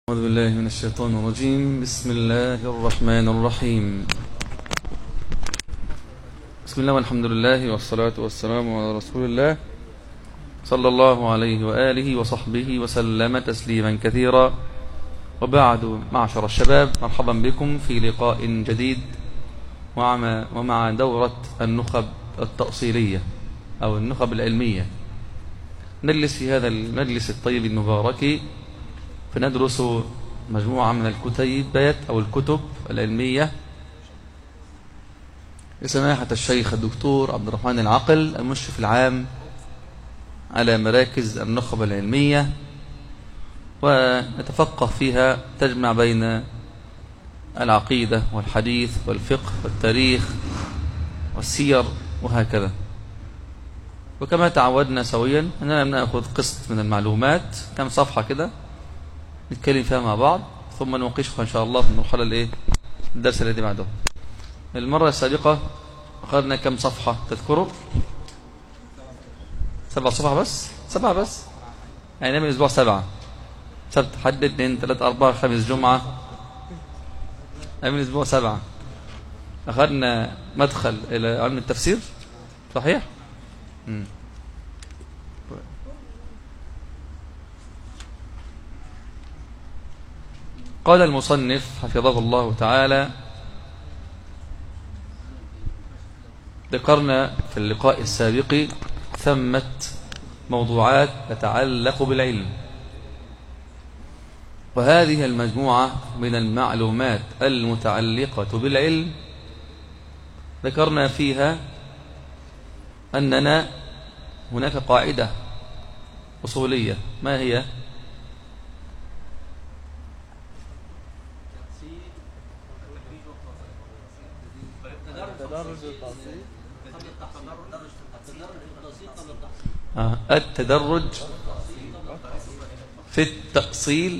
أعوذ بالله من الشيطان الرجيم بسم الله الرحمن الرحيم بسم الله والحمد لله والصلاة والسلام على رسول الله صلى الله عليه وآله وصحبه وسلم تسليما كثيرا وبعد معشر الشباب مرحبا بكم في لقاء جديد ومع دورة النخب التأصيلية أو النخب العلمية نجلس في هذا المجلس الطيب المبارك فندرس مجموعة من الكتيبات أو الكتب العلمية لسماحة الشيخ الدكتور عبد الرحمن العقل المشرف العام على مراكز النخب العلمية ونتفقه فيها تجمع بين العقيدة والحديث والفقه والتاريخ والسير وهكذا وكما تعودنا سويا أننا نأخذ قسط من المعلومات كم صفحة كده نتكلم فيها مع بعض ثم نناقشها إن شاء الله في المرحلة الإيه الدرس الذي بعده المرة السابقة أخذنا كم صفحة تذكروا سبع صفحة بس سبعة بس يعني من الأسبوع سبعة سبت حد اثنين ثلاثة أربعة خمس جمعة من الأسبوع سبعة أخذنا مدخل إلى علم التفسير صحيح؟ مم. قال المصنف حفظه الله تعالى ذكرنا في اللقاء السابق ثمة موضوعات تتعلق بالعلم وهذه المجموعة من المعلومات المتعلقة بالعلم ذكرنا فيها أننا هناك قاعدة أصولية ما هي؟ آه. التدرج في التأصيل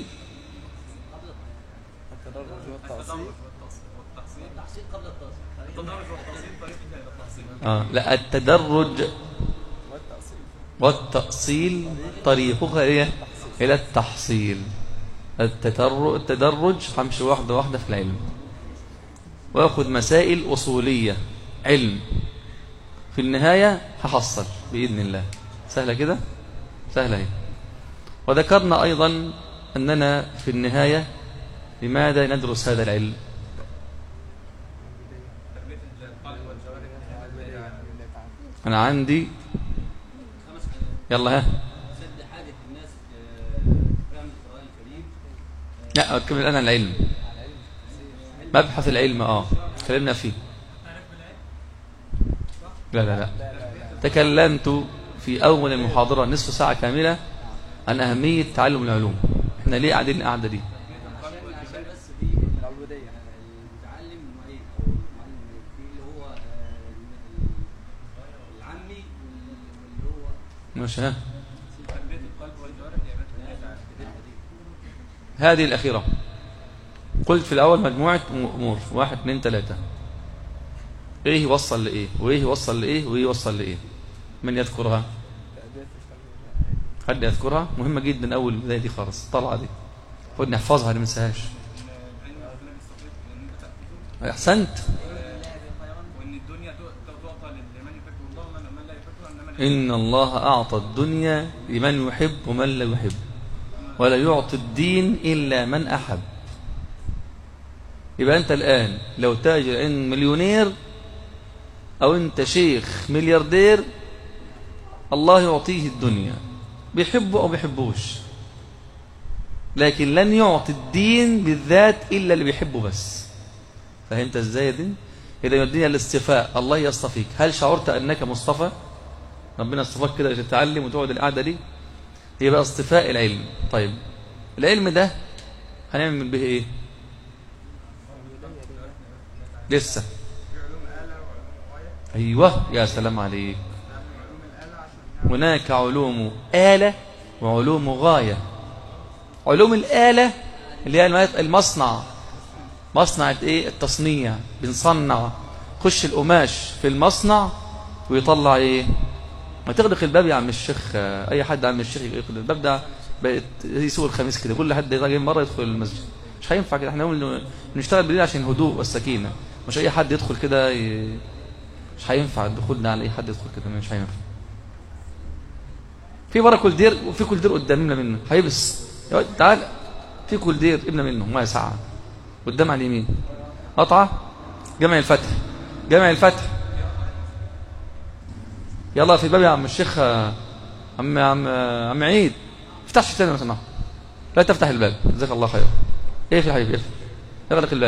آه. لا التدرج والتأصيل طريقها إيه؟ إلى التحصيل التدرج همشي واحدة واحدة في العلم وأخذ مسائل أصولية علم في النهاية هحصل بإذن الله سهلة كده سهلة هي وذكرنا أيضا أننا في النهاية لماذا ندرس هذا العلم أنا عندي يلا ها لا أكمل أنا العلم مبحث العلم آه تكلمنا فيه لا لا لا تكلمت في أول المحاضرة نصف ساعة كاملة عن أهمية تعلم العلوم احنا ليه قاعدين القعدة دي مش ها هذه الأخيرة قلت في الأول مجموعة أمور واحد اثنين ثلاثة إيه يوصل لإيه وإيه يوصل لإيه وإيه يوصل لإيه من يذكرها حد يذكرها مهمة جدا أول البداية دي خالص الطلعة دي خد نحفظها ما ننساهاش أحسنت إن الله أعطى الدنيا لمن يحب ومن لا يحب ولا يعطي الدين إلا من أحب يبقى أنت الآن لو تاجر إن مليونير أو أنت شيخ ملياردير الله يعطيه الدنيا بيحبه أو بيحبوش لكن لن يعطي الدين بالذات إلا اللي بيحبه بس فهمت ازاي دي إذا يدينا الاصطفاء الله يصطفيك هل شعرت أنك مصطفى ربنا اصطفاك كده تتعلم وتقعد القعدة دي يبقى اصطفاء العلم طيب العلم ده هنعمل به ايه لسه ايوه يا سلام عليك هناك علوم آلة وعلوم غاية علوم الآلة اللي هي المصنع مصنع ايه التصنيع بنصنع خش القماش في المصنع ويطلع ايه ما تغلق الباب يا عم الشيخ اي حد عم الشيخ يغلق الباب ده بقت زي سوق الخميس كده كل حد جاي مره يدخل المسجد مش هينفع كده احنا نقول نشتغل بالليل عشان الهدوء والسكينه مش اي حد يدخل كده ي... مش هينفع دخولنا على اي حد يدخل كده مش هينفع في ورا كل دير وفي كل دير قدامنا منه هيبس يا ولد تعال في كل دير ابن منه ما ساعه قدام على اليمين قطعه جمع الفتح جمع الفتح يلا في الباب يا عم الشيخ عم عم عم عيد افتحش تاني لو سمحت لا تفتح الباب جزاك الله خير ايه في حبيبي اقفل اغلق الباب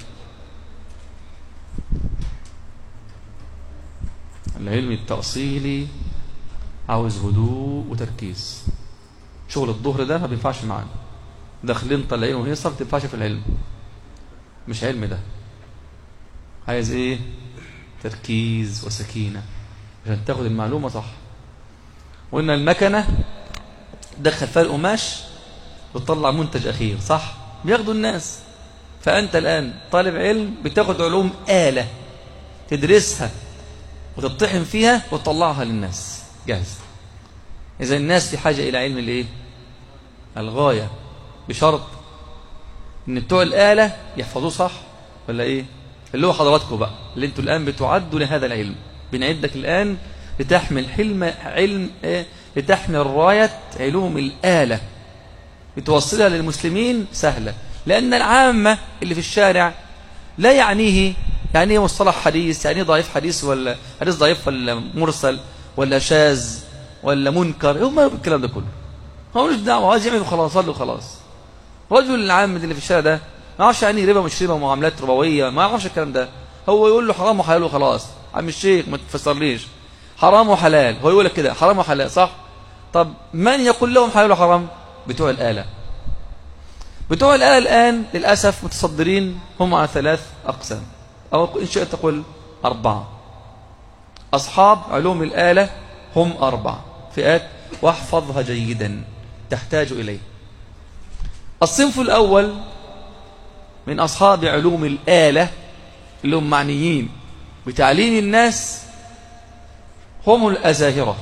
العلم التأصيلي عاوز هدوء وتركيز شغل الظهر ده ما بينفعش معانا داخلين طالعين وهيصة ما بتنفعش في العلم مش علم ده عايز ايه تركيز وسكينة عشان تاخد المعلومة صح وإن المكنة دخل فيها القماش وتطلع منتج أخير صح بياخدوا الناس فأنت الآن طالب علم بتاخد علوم آلة تدرسها وتطحن فيها وتطلعها للناس جاهز إذا الناس في حاجة إلى علم الإيه الغاية بشرط إن بتوع الآلة يحفظوه صح ولا إيه اللي هو حضراتكم بقى اللي انتوا الآن بتعدوا لهذا العلم بنعدك الآن لتحمل حلم علم إيه؟ لتحمل راية علوم الآلة بتوصلها للمسلمين سهلة لأن العامة اللي في الشارع لا يعنيه يعني ايه مصطلح حديث يعني ايه ضعيف حديث ولا حديث ضعيف ولا مرسل ولا شاذ ولا منكر هو ما الكلام ده كله هو مش دعوه عايز يعمل وخلاص صلي وخلاص رجل العام اللي في الشارع ده ما يعرفش يعني ربا مش ربا ومعاملات ربويه ما يعرفش الكلام ده هو يقول له حرام وحلال وخلاص عم الشيخ ما تفسرليش حرام وحلال هو يقول لك كده حرام وحلال صح طب من يقول لهم حلال وحرام بتوع الآلة بتوع الآلة الآن للأسف متصدرين هم على ثلاث أقسام أو إن شئت تقول أربعة أصحاب علوم الآلة هم أربعة فئات واحفظها جيدا تحتاج إليه الصنف الأول من أصحاب علوم الآلة اللي هم معنيين بتعليم الناس هم الأزاهرة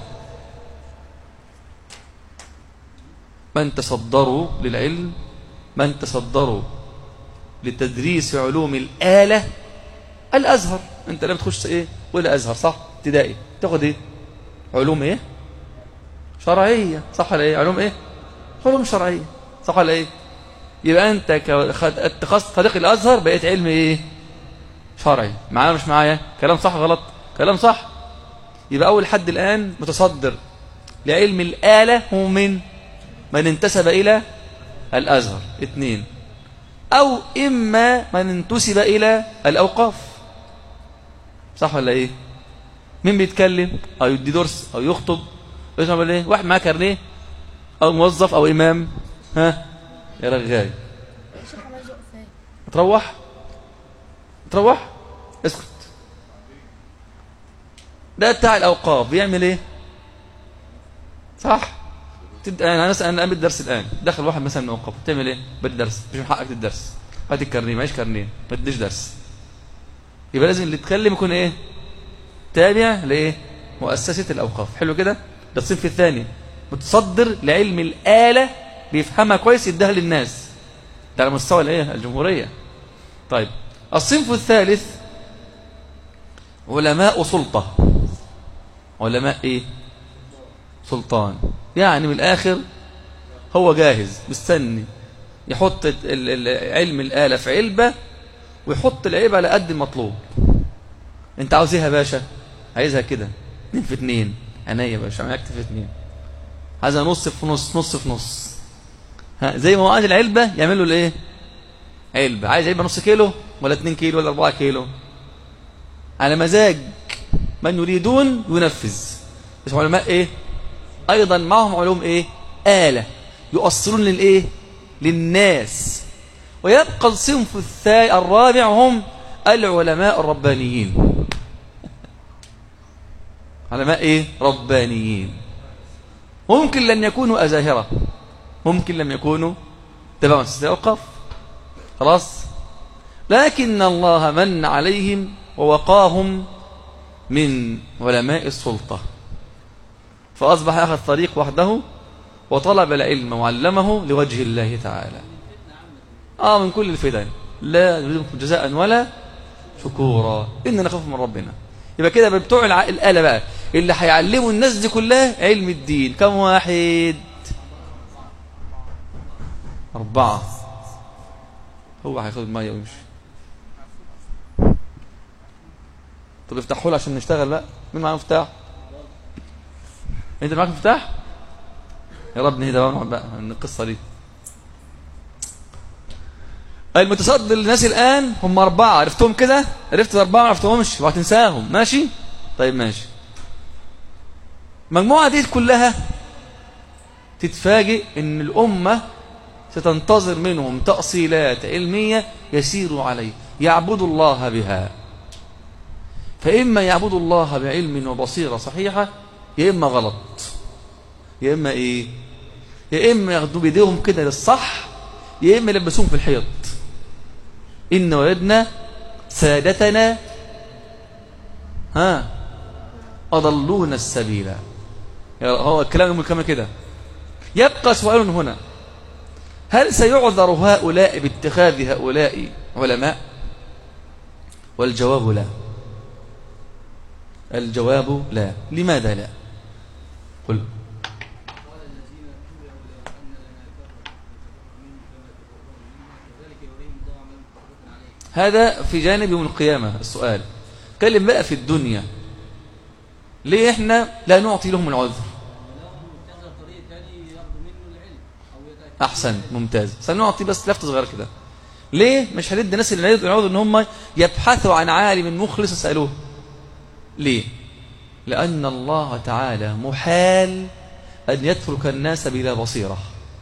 من تصدروا للعلم من تصدروا لتدريس علوم الآلة الأزهر أنت لما تخش إيه ولا أزهر صح ابتدائي تاخد إيه علوم إيه شرعية صح ولا إيه علوم إيه علوم شرعية صح ولا إيه يبقى أنت اتخذت طريق الأزهر بقيت علم إيه شرعي معايا مش معايا كلام صح غلط كلام صح يبقى أول حد الآن متصدر لعلم الآلة هو من من انتسب إلى الأزهر اثنين أو إما من انتسب إلى الأوقاف صح ولا إيه مين بيتكلم أو يدي درس أو يخطب يسمع إيه واحد معاه كارنيه أو موظف أو إمام ها يا رغاي تروح تروح اسكت ده بتاع الأوقاف بيعمل إيه صح تبدا انا مثلا انا الدرس الان دخل واحد مثلا من اوقاف تعمل ايه بدي درس مش من حقك الدرس هات الكارنيه معيش كارنيه ما تديش درس يبقى لازم اللي يتكلم يكون ايه تابع لايه مؤسسه الاوقاف حلو كده ده الصنف الثاني متصدر لعلم الاله بيفهمها كويس يديها للناس ده على مستوى الايه الجمهوريه طيب الصنف الثالث علماء سلطه علماء ايه سلطان يعني من الآخر هو جاهز مستني يحط علم الآلة في علبة ويحط العلبة على قد المطلوب انت عاوز ايه يا باشا عايزها كده اتنين في اتنين عينيا يا باشا معاك في اتنين عايزها نص في نص نص في نص ها زي ما هو عايز العلبة يعمل له الايه علبة عايز علبة نص كيلو ولا اتنين كيلو ولا اربعة كيلو على مزاج من يريدون ينفذ بس علماء ايه أيضا معهم علوم إيه آلة يؤصلون للإيه للناس ويبقى الصنف الثاني الرابع هم العلماء الربانيين علماء إيه ربانيين ممكن لن يكونوا أزاهرة ممكن لم يكونوا تبع مؤسسة الأوقاف خلاص لكن الله من عليهم ووقاهم من علماء السلطة فأصبح أخذ طريق وحده وطلب العلم وعلمه لوجه الله تعالى آه من كل الفتن لا نريدكم جزاء ولا شكورا إننا نخاف من ربنا يبقى كده بتوع الآلة بقى اللي هيعلموا الناس دي كلها علم الدين كم واحد أربعة هو هياخد المية ويمشي طب افتحوا له عشان نشتغل بقى مين معاه مفتاح انت معاك مفتاح يا رب نهدى بقى ونقعد بقى من القصه دي المتصدر للناس الان هم اربعه عرفتهم كده عرفت الاربعه ما عرفتهمش وهتنساهم ماشي طيب ماشي المجموعه دي كلها تتفاجئ ان الامه ستنتظر منهم تأصيلات علمية يسيروا عليه يعبدوا الله بها فإما يعبدوا الله بعلم وبصيرة صحيحة يا إما غلط يا إما إيه يا إما ياخدوا بيديهم كده للصح يا إما يلبسوهم في الحيط إن وجدنا سادتنا ها أضلونا السبيل هو الكلام كما كده يبقى سؤال هنا هل سيعذر هؤلاء باتخاذ هؤلاء علماء والجواب لا الجواب لا لماذا لا قل هذا في جانب يوم القيامة السؤال كلم بقى في الدنيا ليه احنا لا نعطي لهم العذر احسن ممتاز سنعطي بس لفته صغيره كده ليه مش هندي الناس اللي يعودوا ان هم يبحثوا عن عالم مخلص يسالوه ليه لان الله تعالى محال ان يترك الناس بلا بصيره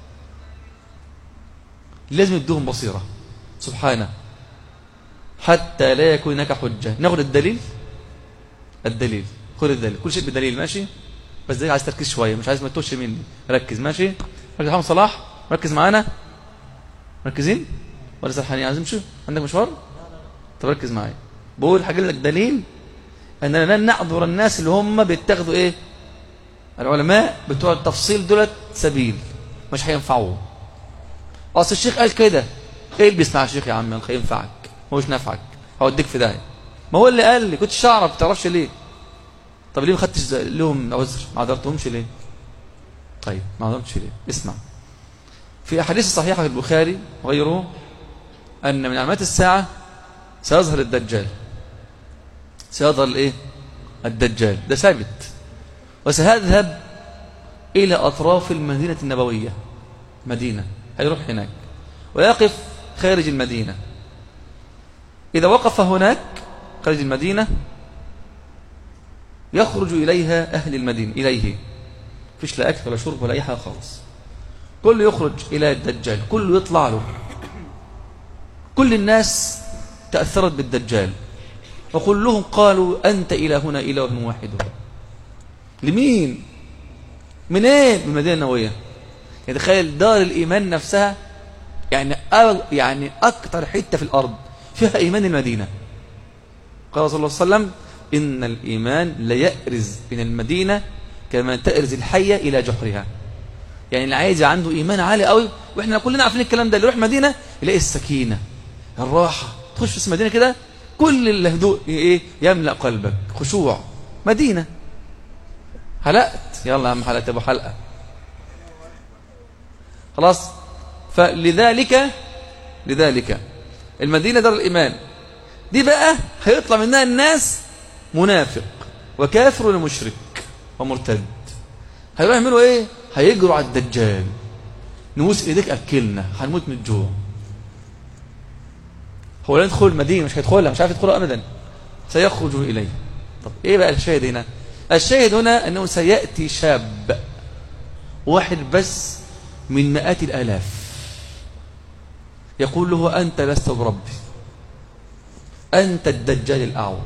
لازم يدوهم بصيره سبحانه حتى لا يكون هناك حجه ناخد الدليل الدليل خد الدليل كل شيء بدليل ماشي بس ده عايز تركيز شويه مش عايز ما تتوش مني ركز ماشي ركز محمد صلاح ركز معانا مركزين ولا سرحانين عايزين نمشي عندك مشوار طب ركز معايا بقول هجيب لك دليل اننا لن نعذر الناس اللي هم بيتخذوا ايه العلماء بتوع التفصيل دولت سبيل مش هينفعوه اصل الشيخ قال كده ايه اللي بيسمع الشيخ يا عم هينفعك هو مش نافعك هوديك في داهيه ما هو اللي قال لي كنتش اعرف ما تعرفش ليه طب ليه ما خدتش لهم عذر ما عذرتهمش ليه طيب ما عذرتش ليه اسمع في أحاديث صحيحة في البخاري وغيره أن من علامات الساعة سيظهر الدجال سيظهر الإيه؟ الدجال ده ثابت وسيذهب إلى أطراف المدينة النبوية مدينة هيروح هناك ويقف خارج المدينة إذا وقف هناك خارج المدينة يخرج إليها أهل المدينة إليه فيش لا أكل ولا شرب ولا أي حاجة خالص كله يخرج إلى الدجال كله يطلع له كل الناس تأثرت بالدجال وكلهم قالوا أنت إلى هنا إله واحد لمين منين إيه؟ من المدينة النووية يعني تخيل دار الإيمان نفسها يعني يعني أكثر حتة في الأرض فيها إيمان المدينة قال صلى الله عليه وسلم إن الإيمان ليأرز من المدينة كما تأرز الحية إلى جحرها يعني اللي عايز عنده إيمان عالي قوي وإحنا كلنا عارفين الكلام ده اللي يروح مدينة يلاقي السكينة الراحة تخش في مدينة كده كل الهدوء إيه يملأ قلبك خشوع مدينة حلقت يلا يا عم حلقت ابو حلقة خلاص فلذلك لذلك المدينة دار الإيمان دي بقى هيطلع منها الناس منافق وكافر ومشرك ومرتد هيروح يعملوا ايه هيجروا على الدجال نبوس ايديك اكلنا هنموت من الجوع هو لا يدخل المدينه مش هيدخلها مش عارف يدخلها ابدا سيخرج اليه طب ايه بقى الشاهد هنا الشاهد هنا انه سياتي شاب واحد بس من مئات الالاف يقول له انت لست بربي انت الدجال الاعور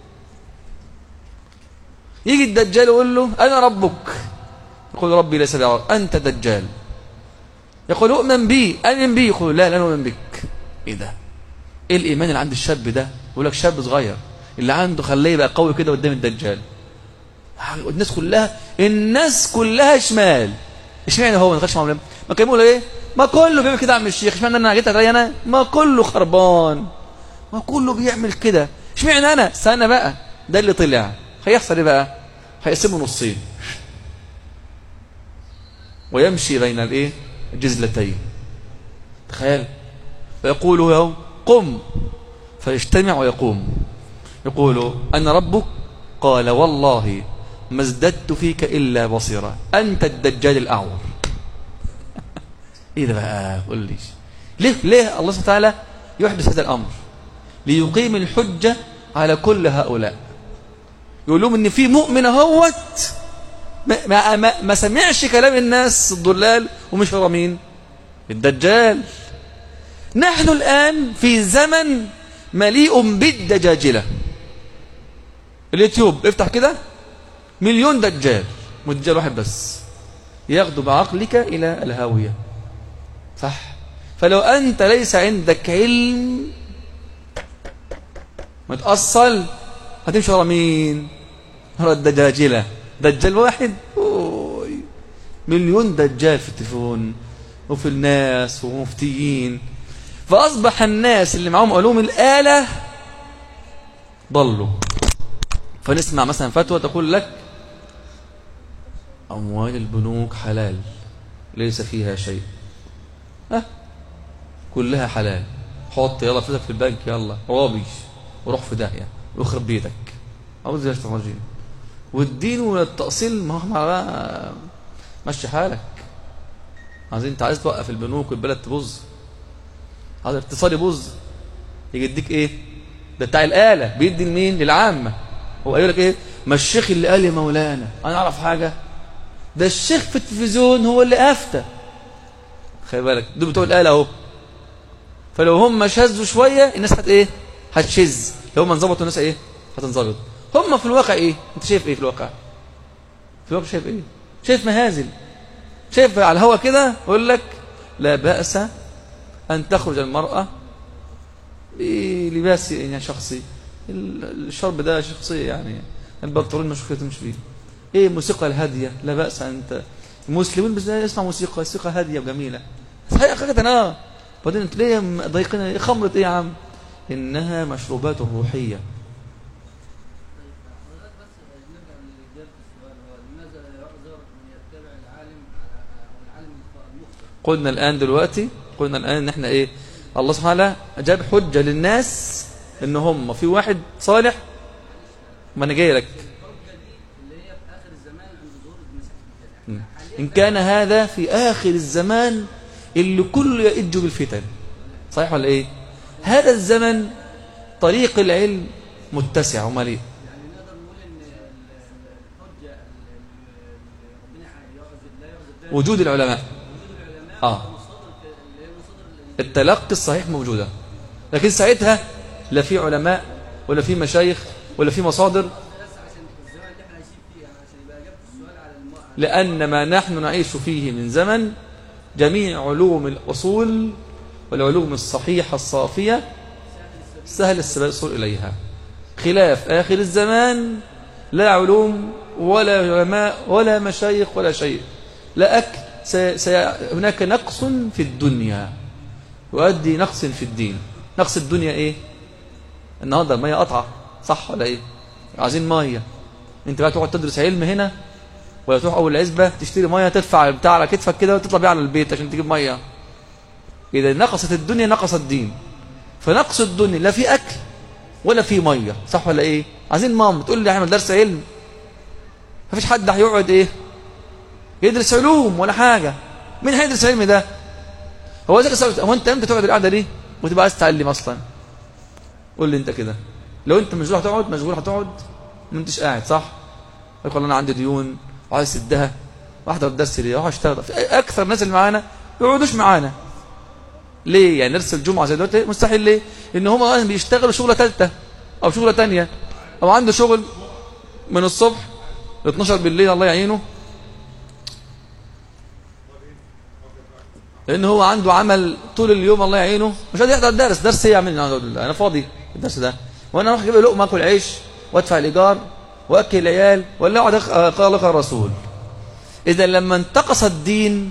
يجي الدجال يقول له انا ربك يقول ربي ليس بعور أنت دجال يقول أؤمن بي أؤمن بي يقول لا لا نؤمن بك إيه ده إيه الإيمان اللي عند الشاب ده يقول لك شاب صغير اللي عنده خليه يبقى قوي كده قدام الدجال الناس كلها الناس كلها شمال اشمعنى هو ما دخلش مع مولانا ما كانوا يقولوا ايه ما كله بيعمل كده يا عم الشيخ اشمعنى انا جيت عليا انا ما كله خربان ما كله بيعمل كده اشمعنى انا استنى بقى ده اللي طلع هيحصل ايه بقى هيقسمه نصين ويمشي بين الايه الجزلتين تخيل فيقول له قم فيجتمع ويقوم يقول أنا ربك قال والله ما ازددت فيك إلا بصيرا أنت الدجال الأعور إيه ده بقى قول لي ليه ليه الله سبحانه وتعالى يحدث هذا الأمر ليقيم الحجة على كل هؤلاء يقول لهم ان في مؤمن اهوت ما, ما, ما, ما سمعش كلام الناس الضلال ومش هو مين الدجال نحن الآن في زمن مليء بالدجاجلة اليوتيوب افتح كده مليون دجال ودجال واحد بس ياخذ بعقلك إلى الهاوية صح فلو أنت ليس عندك علم متأصل هتمشي ورا مين ورا الدجاجلة دجال واحد أوي. مليون دجال في التليفون وفي الناس ومفتيين فأصبح الناس اللي معهم علوم الآلة ضلوا فنسمع مثلا فتوى تقول لك أموال البنوك حلال ليس فيها شيء أه كلها حلال حط يلا فلوسك في البنك يلا رابي وروح في داهية ويخرب بيتك أعوذ بالله من الرجيم والدين والتأصيل ما هو بقى مشي حالك عايزين انت عايز توقف البنوك والبلد تبوظ عايز الاقتصاد يبوظ يجي يديك ايه ده بتاع الآلة بيدي لمين للعامة هو قال لك ايه ما الشيخ اللي قال يا مولانا انا اعرف حاجة ده الشيخ في التلفزيون هو اللي افتى خلي بالك دول بتوع الآلة اهو فلو هم شذوا شوية الناس هت ايه هتشذ لو هم انظبطوا الناس ايه هتنظبط هم في الواقع ايه انت شايف ايه في الواقع في الواقع شايف ايه شايف مهازل شايف على الهوا كده يقول لك لا بأس أن تخرج المرأة بلباس يعني شخصي الشرب ده شخصي يعني البنطلون مش تمشي فيه ايه موسيقى الهادية لا بأس أنت المسلمين بس يسمع موسيقى موسيقى هادية وجميلة صحيح حقيقة اه بعدين انت ليه ضايقين ايه خمرة ايه يا عم انها مشروبات روحية قلنا الآن دلوقتي قلنا الآن ان احنا ايه الله سبحانه جاب حجة للناس ان هم في واحد صالح ما انا جاي لك إن كان هذا في آخر الزمان اللي كله يئج بالفتن صحيح ولا إيه هذا الزمن طريق العلم متسع ومليء وجود العلماء آه التلقي الصحيح موجودة لكن ساعتها لا في علماء ولا في مشايخ ولا في مصادر لأن ما نحن نعيش فيه من زمن جميع علوم الأصول والعلوم الصحيحة الصافية سهل الوصول إليها خلاف آخر الزمان لا علوم ولا علماء ولا مشايخ ولا شيء لا أكل سي سي هناك نقص في الدنيا يؤدي نقص في الدين نقص الدنيا إيه النهارده المية قطعة صح ولا إيه عايزين مية انت بقى تقعد تدرس علم هنا ولا تروح اول عزبه تشتري ميه تدفع بتاع على كتفك كده وتطلع بيها على البيت عشان تجيب ميه اذا نقصت الدنيا نقص الدين فنقص الدنيا لا في اكل ولا في ميه صح ولا ايه عايزين ماما تقول لي اعمل درس علم مفيش حد هيقعد ايه يدرس علوم ولا حاجه مين هيدرس علم ده هو ذاك هو انت امتى تقعد القعده دي وتبقى عايز تتعلم اصلا قول لي انت كده لو انت مشغول هتقعد مشغول هتقعد ما انتش قاعد صح يقول انا عندي ديون وعايز اسدها واحضر الدرس ليه اروح اشتغل اكثر الناس اللي معانا ما يقعدوش معانا ليه يعني نرس الجمعه زي دلوقتي مستحيل ليه ان هم بيشتغلوا شغله ثالثه او شغله ثانيه او عنده شغل من الصبح ل 12 بالليل الله يعينه لان هو عنده عمل طول اليوم الله يعينه مش قادر يحضر الدرس درس ايه يعمل انا فاضي الدرس ده وانا اروح اجيب لقمه اكل عيش وادفع الايجار واكل العيال ولا اقعد قال لك الرسول إذا لما انتقص الدين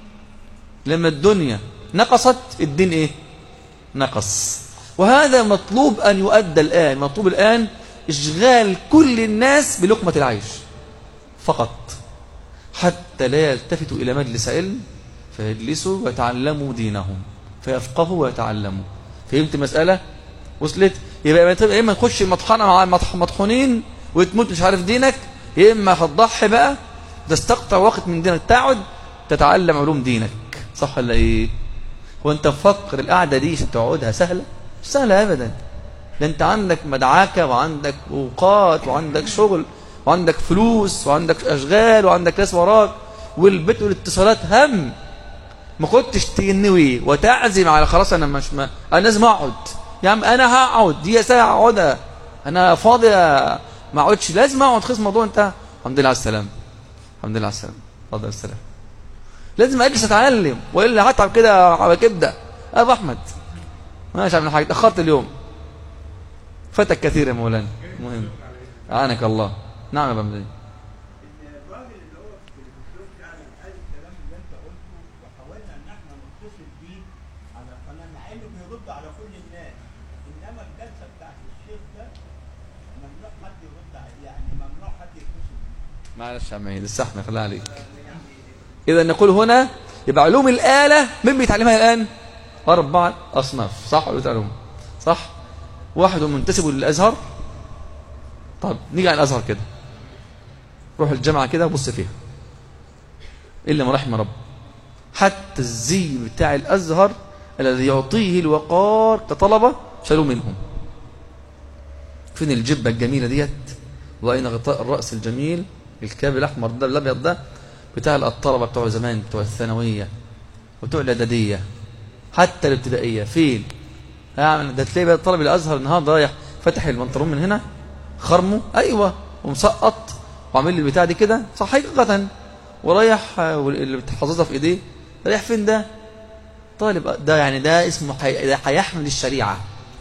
لما الدنيا نقصت الدين إيه نقص وهذا مطلوب أن يؤدى الآن مطلوب الآن إشغال كل الناس بلقمة العيش فقط حتى لا يلتفتوا إلى مجلس علم فيجلسوا ويتعلموا دينهم فيفقهوا ويتعلموا فهمت المسألة وصلت يبقى يا إما تخش مطحنة مع المطحونين وتموت مش عارف دينك يا إما هتضحي بقى تستقطع وقت من دينك تقعد تتعلم علوم دينك صح ولا إيه هو أنت مفكر القعدة دي عشان تقعدها سهلة مش سهلة أبدا ده أنت عندك مدعاكة وعندك أوقات وعندك شغل وعندك فلوس وعندك أشغال وعندك ناس وراك والبيت والاتصالات هم ما كنتش تنوي وتعزم على خلاص أنا مش ما أنا لازم أقعد يا عم أنا هقعد دي ساعة أقعدها أنا فاضي ما أقعدش لازم أقعد خلص الموضوع انتهى الحمد لله على السلامة الحمد لله على السلامة اتفضل السلام لازم أجلس أتعلم وإلا هتعب كده على كبدة أبو أحمد ماشي عامل حاجة تأخرت اليوم فتك كثير يا مولانا مهم أعانك الله نعم يا بمدين الراجل اللي هو في الدكتور فعلا قال الكلام اللي انت قلته وحاولنا ان احنا نتصل بيه على قناه مع انه بيرد على كل الناس انما الجلسه بتاعت الشيخ ده ممنوع حد يرد عليه يعني ممنوع حد يتصل بيه معلش يا عم عيد استحمل خليها عليك إذا نقول هنا يبقى علوم الآلة من بيتعلمها الآن أربع أصناف صح ولا علوم صح واحد منتسب للأزهر طب نيجي على الأزهر كده روح الجامعة كده وبص فيها إلا ما رحم رب حتى الزي بتاع الأزهر الذي يعطيه الوقار كطلبة شالوا منهم فين الجبة الجميلة ديت وأين غطاء الرأس الجميل الكاب الأحمر ده الأبيض ده بتاع الطلبة بتوع زمان بتوع الثانوية وبتوع الإعدادية حتى الابتدائية فين؟ يعني ده تلاقي بقى طالب الأزهر النهارده رايح فتح البنطلون من هنا خرمه أيوه ومسقط وعامل لي البتاع دي كده صح حقيقة ورايح اللي حافظها في إيديه رايح فين ده؟ طالب ده يعني ده اسمه حي... ده هيحمل الشريعة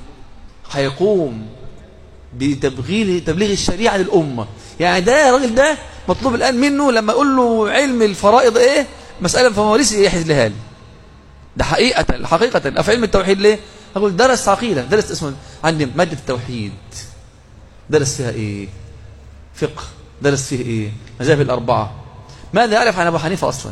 هيقوم بتبغيل تبليغ الشريعة للأمة يعني ده الراجل ده مطلوب الآن منه لما أقول له علم الفرائض إيه مسألة فمواريث يحزلها لي ده حقيقة حقيقة في علم التوحيد ليه أقول درس عقيدة درس اسمه عندي مادة التوحيد درس فيها إيه فقه درس فيه إيه مذاهب الأربعة ماذا يعرف عن أبو حنيفة أصلا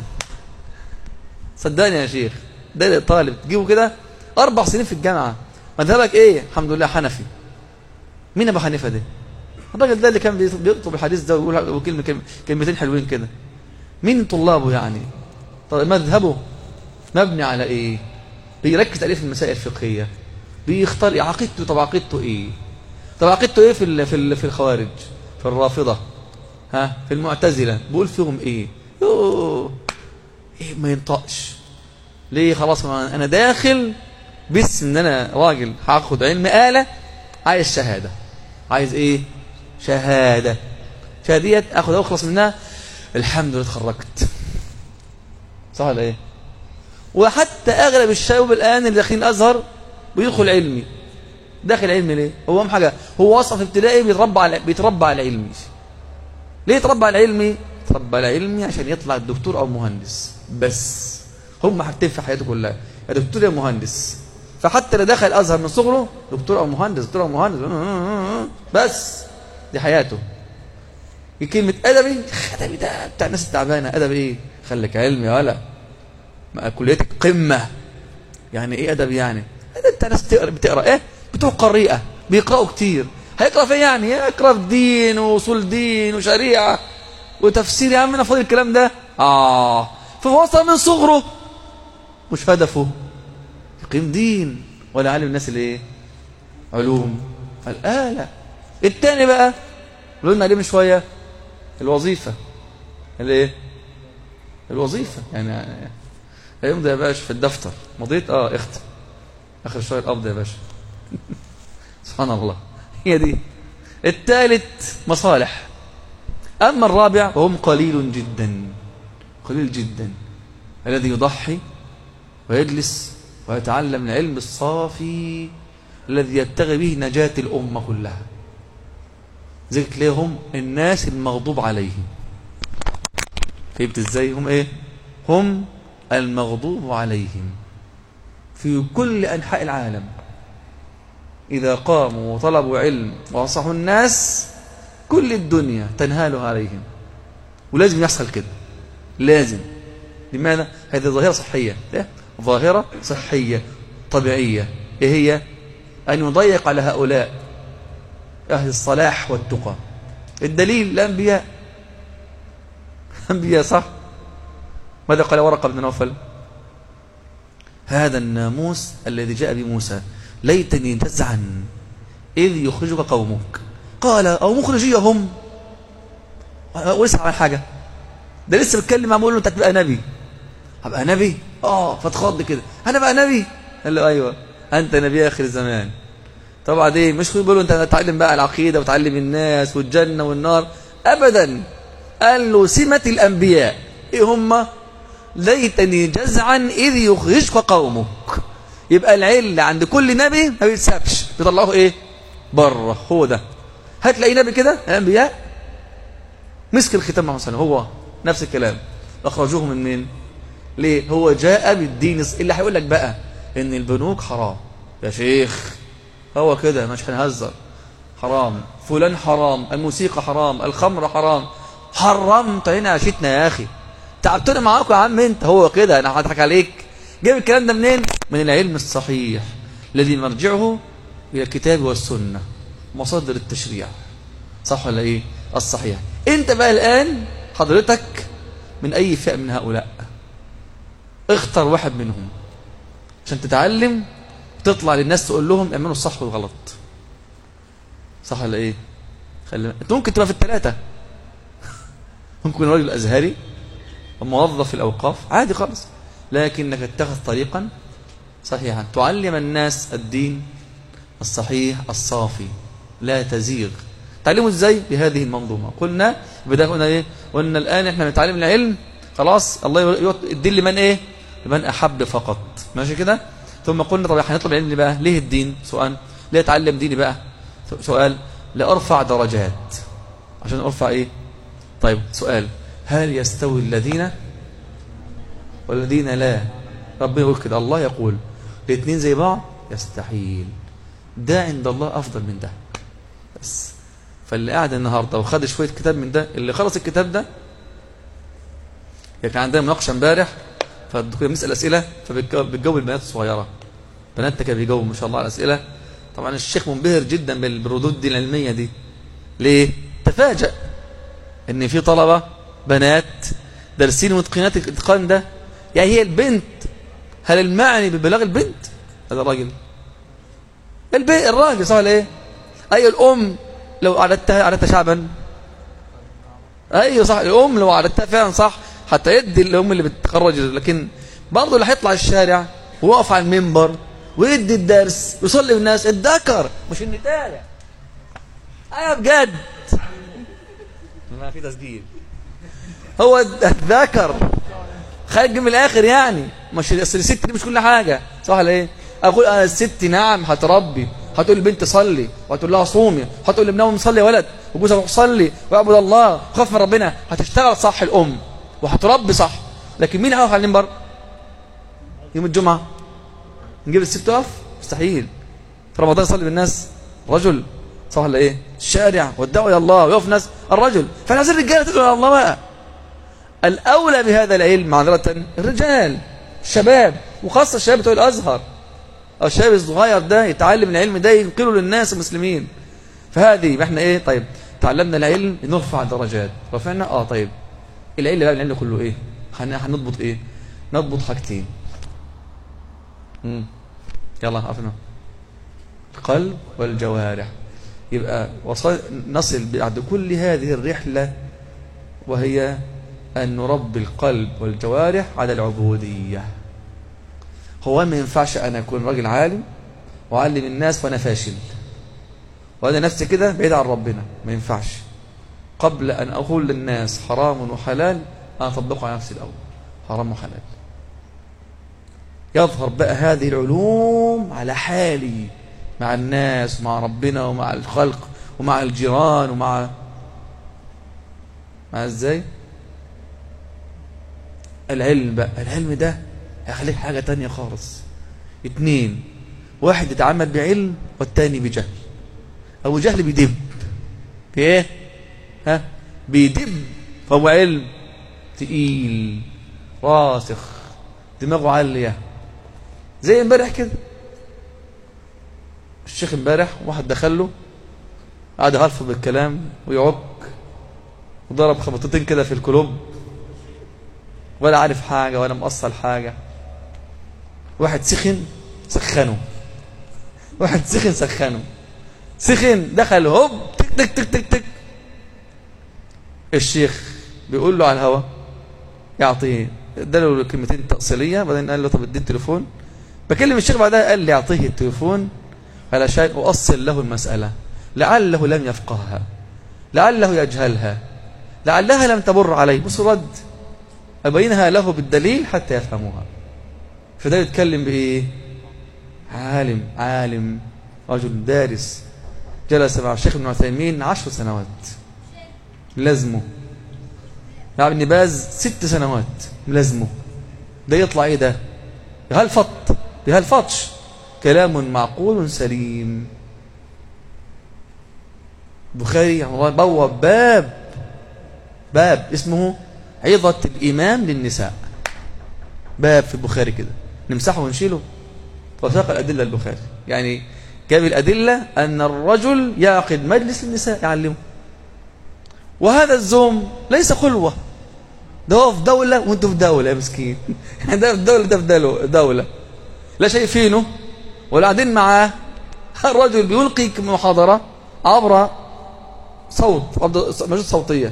صدقني يا شيخ ده طالب تجيبه كده أربع سنين في الجامعة مذهبك إيه الحمد لله حنفي مين أبو حنيفة ده الراجل ده اللي كان بيكتب الحديث ده ويقول كلمة كلمتين حلوين كده مين طلابه يعني طيب مذهبه مبني على ايه بيركز عليه في المسائل الفقهيه بيختار إيه؟ عقيدته طب عقيدته ايه طب عقيدته ايه في ال في ال في الخوارج في الرافضه ها في المعتزله بيقول فيهم ايه يوه. ايه ما ينطقش ليه خلاص ما انا داخل بس ان انا راجل هاخد علم آلة عايز شهاده عايز ايه شهاده شهادية اخد اخلص منها الحمد لله اتخرجت صح ولا ايه وحتى اغلب الشباب الان اللي داخلين الازهر بيدخل علمي داخل علمي ليه هو اهم حاجه هو اصلا في ابتدائي بيتربى على بيتربى على علمي ليه يتربى على علمي يتربى على علمي عشان يطلع دكتور او مهندس بس هم حاجتين في حياته كلها يا دكتور يا مهندس فحتى اللي دخل الازهر من صغره دكتور او مهندس دكتور او مهندس بس دي حياته كلمة أدبي أدبي ده بتاع الناس التعبانة أدبي إيه خليك علمي ولا ما كليتك قمة يعني إيه أدب يعني أنت ناس بتقرأ, بتقرأ إيه بتوع قريئة بيقرأوا كتير هيقرأ في يعني يقرأ في دين وصول دين وشريعة وتفسير يا عم أنا فاضي الكلام ده آه فوصل من صغره مش هدفه يقيم دين ولا علم الناس اللي إيه علوم الآلة التاني بقى قلنا عليه من شوية الوظيفة الايه الوظيفة يعني هيمضي يا باشا في الدفتر مضيت اه اختم اخر شوية القبض يا باشا سبحان الله هي دي الثالث مصالح أما الرابع وهم قليل جدا قليل جدا الذي يضحي ويجلس ويتعلم العلم الصافي الذي يبتغي به نجاة الأمة كلها ذلك لهم الناس المغضوب عليهم فهمت ازاي هم ايه هم المغضوب عليهم في كل انحاء العالم اذا قاموا وطلبوا علم ونصحوا الناس كل الدنيا تنهال عليهم ولازم يحصل كده لازم لماذا هذه ظاهره صحيه لا ظاهره صحيه طبيعيه ايه هي ان يضيق على هؤلاء اهل الصلاح والتقى الدليل الانبياء انبياء صح ماذا قال ورقه بن نوفل هذا الناموس الذي جاء بموسى ليتني جزعا إذ يخرجك قومك قال أو مخرجيهم ولسه عمل حاجة ده لسه بيتكلم عم بقول له أنت هتبقى نبي هبقى نبي اه فاتخض كده أنا بقى نبي قال له أيوه أنت نبي آخر الزمان طبعا ايه مش بيقول له أنت هتتعلم بقى العقيدة وتعلم الناس والجنة والنار أبدا قال له سمة الأنبياء إيه هم ليتني جزعا إذ يخرجك قومك يبقى العلة عند كل نبي ما بيتسابش بيطلعوه إيه بره هو ده هتلاقي نبي كده الأنبياء مسك الختام مع مثلا هو نفس الكلام أخرجوه من مين ليه هو جاء بالدين اللي هيقول لك بقى إن البنوك حرام يا شيخ هو كده مش هنهزر حرام فلان حرام الموسيقى حرام الخمر حرام حرمت هنا عشتنا يا أخي تعبتنا معاكم يا عم انت هو كده انا هضحك عليك جايب الكلام ده منين من العلم الصحيح الذي مرجعه الى الكتاب والسنه مصادر التشريع صح ولا ايه الصحيح انت بقى الان حضرتك من اي فئه من هؤلاء اختر واحد منهم عشان تتعلم تطلع للناس تقول لهم اعملوا الصح والغلط صح ولا ايه خلي انت ممكن تبقى في الثلاثه ممكن تكون راجل ازهري موظف في الأوقاف عادي خالص لكنك اتخذ طريقا صحيحا تعلم الناس الدين الصحيح الصافي لا تزيغ تعلموا ازاي بهذه المنظومة قلنا بدأ قلنا ايه قلنا الآن احنا بنتعلم العلم خلاص الله الدين لمن ايه لمن أحب فقط ماشي كده ثم قلنا طب هنطلب العلم ليه بقى ليه الدين سؤال ليه اتعلم ديني بقى سؤال لأرفع درجات عشان أرفع ايه طيب سؤال هل يستوي الذين والذين لا ربنا يقول كده الله يقول الاثنين زي بعض يستحيل ده عند الله أفضل من ده بس فاللي قاعد النهاردة وخد شوية كتاب من ده اللي خلص الكتاب ده كان عندنا مناقشة امبارح فالدكتور بنسأل أسئلة فبتجاوب البنات الصغيرة بناتنا كانوا بيجاوبوا ما شاء الله على الأسئلة طبعا الشيخ منبهر جدا بالردود دي العلمية دي ليه؟ تفاجأ ان في طلبة بنات دارسين متقنات الاتقان ده يعني هي البنت هل المعني ببلاغ البنت هذا الراجل البنت الراجل صح ولا ايه اي الام لو عددتها عددتها شعبا ايوه صح الام لو عددتها فعلا صح حتى يدي الام اللي بتخرج لكن برضه اللي هيطلع الشارع ويقف على المنبر ويدي الدرس ويصلي بالناس الذكر مش النتاية ايوه بجد ما في تسجيل هو الذكر خارج من الاخر يعني مش اصل الست دي مش كل حاجه صح ولا ايه اقول انا الست نعم هتربي هتقول للبنت صلي وهتقول لها صومي هتقول لابنها صلي يا ولد وجوزها روح صلي واعبد الله وخاف من ربنا هتشتغل صح الام وهتربي صح لكن مين هيقف على المنبر يوم الجمعه نجيب الست تقف مستحيل في رمضان يصلي بالناس رجل صح ولا ايه الشارع والدعوه الى الله ويقف ناس الرجل فاحنا عايزين الرجاله تدعو الى الله بقى الأولى بهذا العلم معذرة الرجال الشباب وخاصة الشباب بتوع الأزهر أو الشباب الصغير ده يتعلم العلم ده ينقله للناس المسلمين فهذه احنا ايه طيب تعلمنا العلم نرفع درجات رفعنا اه طيب العلم بقى العلم كله ايه هنضبط ايه نضبط حاجتين امم يلا عرفنا القلب والجوارح يبقى وصل نصل بعد كل هذه الرحلة وهي أن نربي القلب والجوارح على العبودية هو ما ينفعش أنا أكون راجل عالم وأعلم الناس وأنا فاشل وأنا نفسي كده بعيد عن ربنا ما ينفعش قبل أن أقول للناس حرام وحلال أنا أطبقه على نفسي الأول حرام وحلال يظهر بقى هذه العلوم على حالي مع الناس ومع ربنا ومع الخلق ومع الجيران ومع مع ازاي العلم بقى العلم ده هيخليك حاجة تانية خالص اتنين واحد يتعمد بعلم والتاني بجهل أبو جهل بيدب ايه ها بيدب فهو علم تقيل راسخ دماغه عالية زي امبارح كده الشيخ امبارح واحد دخل له قعد يغلف بالكلام ويعك وضرب خبطتين كده في الكلوب ولا عارف حاجة ولا مقصل حاجة واحد سخن سخنه واحد سخن سخنه سخن دخل هوب تك تك تك تك تك الشيخ بيقول له على الهوا يعطيه اداله كلمتين تأصيلية بعدين قال له طب ادي التليفون بكلم الشيخ بعدها قال لي اعطيه التليفون علشان أؤصل له المسألة لعله لم يفقهها لعله يجهلها لعلها لم تمر عليه بص رد أبينها له بالدليل حتى يفهموها فده يتكلم بإيه عالم عالم رجل دارس جلس مع الشيخ ابن عثيمين عشر سنوات لازمه مع ابن باز ست سنوات لازمه ده يطلع ايه ده بهالفط بهالفطش كلام معقول سليم بخاري بواب باب باب اسمه عظة الإمام للنساء باب في البخاري كده نمسحه ونشيله وساق الأدلة البخاري يعني جاب الأدلة أن الرجل يعقد مجلس النساء يعلمه وهذا الزوم ليس خلوة ده هو في دولة وانتوا في دولة يا مسكين ده في دولة ده في دولة لا شايفينه ولا قاعدين معاه الرجل بيلقي محاضرة عبر صوت مجلس صوتية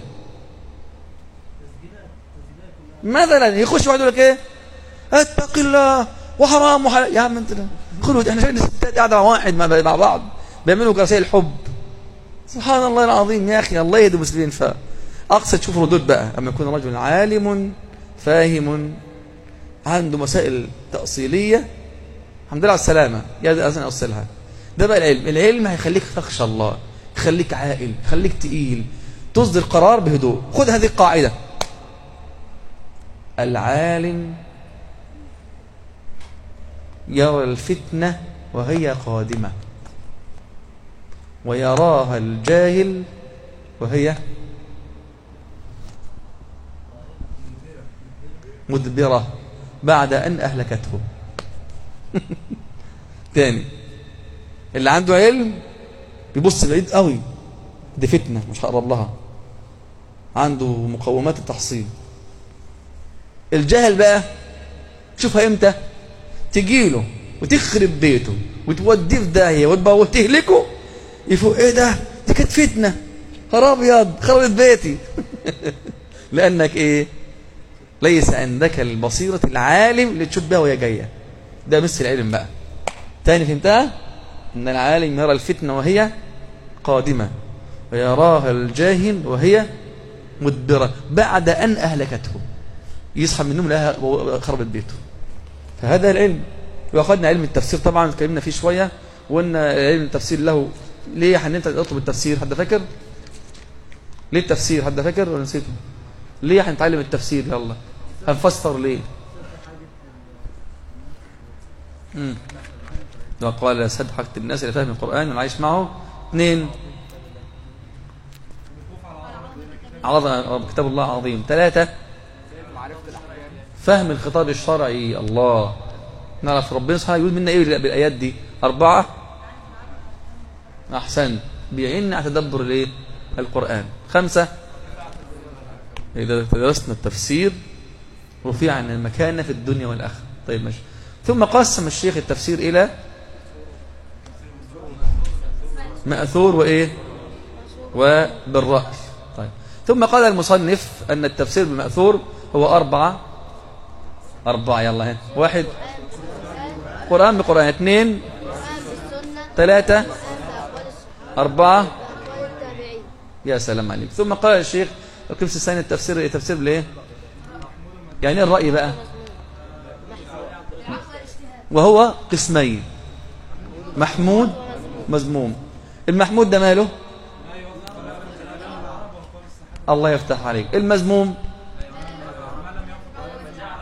مثلا يخش واحد يقول لك ايه اتق الله وحرام وحلال يا عم انت خلوا احنا شايفين الستات قاعده مع واحد مع بعض بيعملوا رسائل حب سبحان الله العظيم يا اخي الله يهدي المسلمين فاقصد تشوف ردود بقى اما يكون رجل عالم فاهم عنده مسائل تأصيلية الحمد لله على السلامة يا أذن أوصلها ده بقى العلم العلم هيخليك تخشى الله يخليك عاقل يخليك تقيل تصدر قرار بهدوء خذ هذه القاعدة العالم يرى الفتنة وهي قادمة ويراها الجاهل وهي مدبرة بعد أن أهلكته تاني اللي عنده علم بيبص بعيد قوي دي فتنة مش هقرب لها عنده مقومات التحصيل الجهل بقى شوفها امتى تجيله وتخرب بيته وتوديه في داهيه وتبقى وتهلكه يفوق ايه ده دي كانت فتنه خراب ابيض خربت بيتي لانك ايه ليس عندك البصيره العالم اللي تشوف بها وهي جايه ده مثل العلم بقى تاني فهمتها ان العالم يرى الفتنه وهي قادمه ويراها الجاهل وهي مدبره بعد ان اهلكته يصحى من النوم لها خربت بيته فهذا العلم واخذنا علم التفسير طبعا اتكلمنا فيه شويه وقلنا علم التفسير له ليه حننت اطلب التفسير حد فاكر ليه التفسير حد فاكر ولا نسيته ليه هنتعلم التفسير يلا هنفسر ليه امم وقال سد حقة الناس اللي فاهم القرآن واللي عايش معه اثنين عظم كتاب الله عظيم ثلاثة فهم الخطاب الشرعي الله نعرف ربنا سبحانه يقول منا ايه بالايات دي اربعه احسن بيعيننا على تدبر الايه القران خمسه اذا درسنا التفسير رفع عن المكانه في الدنيا والاخره طيب ماشي ثم قسم الشيخ التفسير الى ماثور وايه وبالراي طيب ثم قال المصنف ان التفسير بالماثور هو اربعه أربعة يلا هنا واحد قرآن بقرآن اثنين ثلاثة أربعة يا سلام عليك ثم قال الشيخ القسم الثاني التفسير ايه تفسير ليه يعني ايه الرأي بقى وهو قسمين محمود مذموم المحمود ده ماله الله يفتح عليك المذموم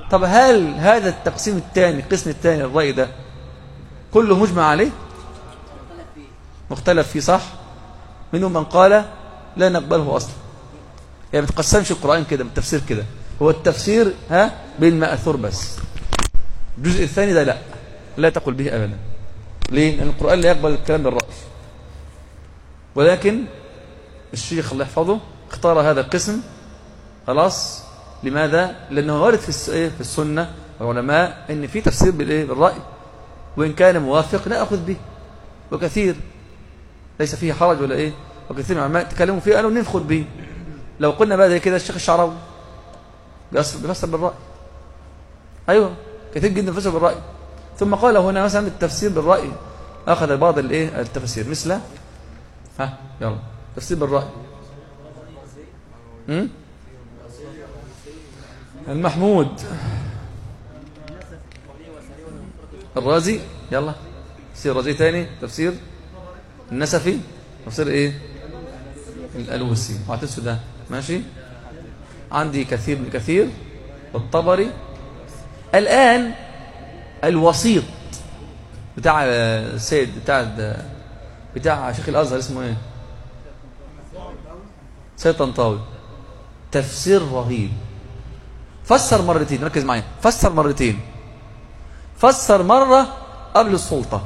طب هل هذا التقسيم الثاني القسم الثاني الرأي ده كله مجمع عليه مختلف فيه صح منهم من قال لا نقبله أصلا يعني ما تقسمش القرآن كده من التفسير كده هو التفسير ها بالمأثور بس الجزء الثاني ده لا لا تقل به أبدا ليه؟ لأن القرآن لا يقبل الكلام بالرأي ولكن الشيخ الله يحفظه اختار هذا القسم خلاص لماذا؟ لأنه وارد في الس- إيه؟ في السنة والعلماء أن في تفسير بالإيه؟ بالرأي وإن كان موافق نأخذ به وكثير ليس فيه حرج ولا إيه وكثير من العلماء تكلموا فيه قالوا ندخل به لو قلنا بقى زي كده الشيخ الشعراوي بيفسر بيفسر بالرأي أيوه كثير جدا بيفسر بالرأي ثم قال هنا مثلا التفسير بالرأي أخذ بعض الإيه التفاسير مثل ها يلا تفسير بالرأي م? المحمود الرازي يلا تفسير الرازي تاني تفسير النسفي تفسير ايه الألوسي وهتنسوا ده ماشي عندي كثير من كثير والطبري الآن الوسيط بتاع السيد بتاع بتاع شيخ الأزهر اسمه ايه سيد طنطاوي تفسير رهيب فسر مرتين ركز معايا فسر مرتين فسر مرة قبل السلطة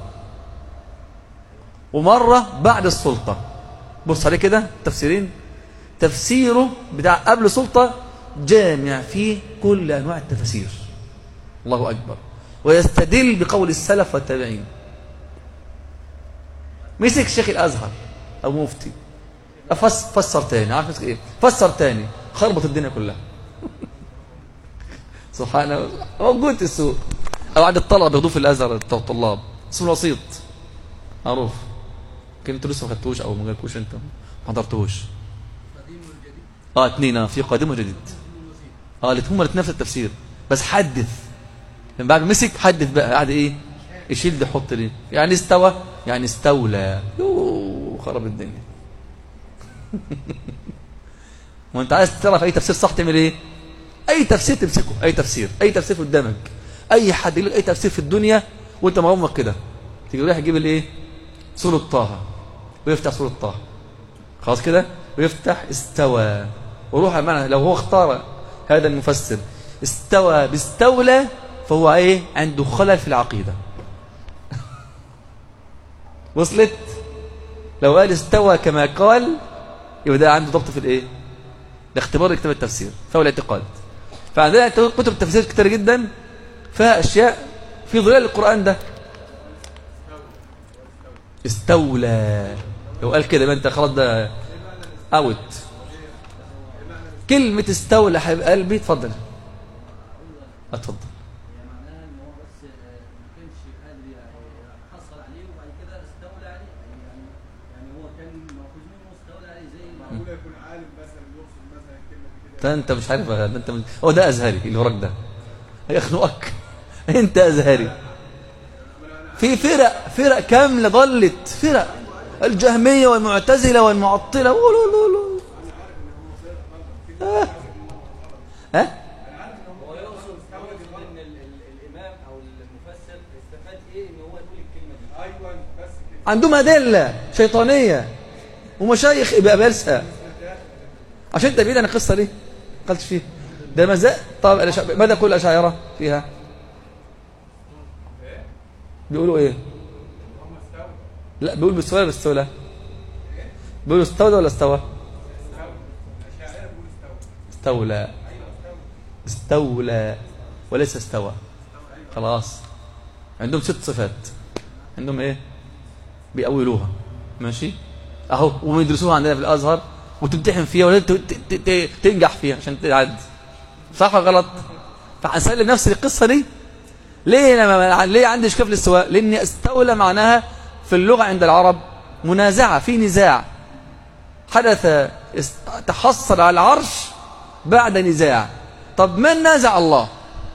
ومرة بعد السلطة بص عليه كده تفسيرين تفسيره بتاع قبل السلطة جامع فيه كل أنواع التفسير الله أكبر ويستدل بقول السلف والتابعين مسك شيخ الأزهر أو مفتي أفس فسر تاني عارف مسك إيه فسر تاني خربط الدنيا كلها سبحان الله موجود في السوق أو عند الطلبة بياخدوه في الأزهر الطلاب اسمه الوسيط معروف يمكن انتوا لسه ما خدتوش او ما جالكوش انت ما حضرتوش اه اتنين اه في قادم وجديد اه اللي هم الاثنين نفس التفسير بس حدث من بعد ما مسك حدث بقى قاعد ايه يشيل ده يحط ليه يعني استوى يعني استولى يوه خرب الدنيا وانت عايز تعرف اي تفسير صح تعمل ايه اي تفسير تمسكه اي تفسير اي تفسير قدامك اي حد يقول لك اي تفسير في الدنيا وانت مغمض كده تيجي رايح تجيب الايه سورة طه ويفتح سورة طه خلاص كده ويفتح استوى وروح معنا لو هو اختار هذا المفسر استوى باستولى فهو ايه عنده خلل في العقيدة وصلت لو قال استوى كما قال يبقى ده عنده ضبط في الايه لاختبار كتاب التفسير فهو الاعتقاد فعندنا كتب تفسير كتير جدا فيها اشياء في ظلال القرآن ده استولى لو قال كده يبقى انت خلاص ده اوت كلمة استولى حبيب قلبي اتفضل اتفضل معناها ان هو بس ما كانش قادر يعني حصل عليه وبعد كده استولى عليه يعني يعني هو كان مأخوذ منه واستولى عليه زي ما معقول يكون عالم مثلا يقصد مثلا كلمه كده ده انت مش عارف ده انت مش... هو ده ازهري اللي وراك ده هيخنقك انت ازهري في فرق فرق كامله ضلت فرق الجهميه والمعتزله والمعطله أولو أولو أولو. ها ها هو يقصد يقصد ان ال- ال- الامام او المفسر استفاد ايه ان هو يقول الكلمه دي ايوه بس كده عندهم أدلة شيطانية ومشايخ يبقى بلسة عشان انت بعيد عن القصة ليه قلتش فيه ده ماذا طب الأشع... ماذا يقول الأشاعرة فيها بيقولوا ايه لا بيقول بالسؤال ولا بالسؤال بيقولوا استولى ولا استوى استولى استولى وليس استوى خلاص عندهم ست صفات عندهم ايه بيأولوها ماشي اهو وبيدرسوها عندنا في الازهر وتمتحن فيها ولا ت- ت- ت- تنجح فيها عشان تعدي صح ولا غلط فهنسلم نفس القصه دي ليه لما ليه عندي اشكال في الاستواء لان استولى معناها في اللغه عند العرب منازعه في نزاع حدث است- تحصل على العرش بعد نزاع طب من نازع الله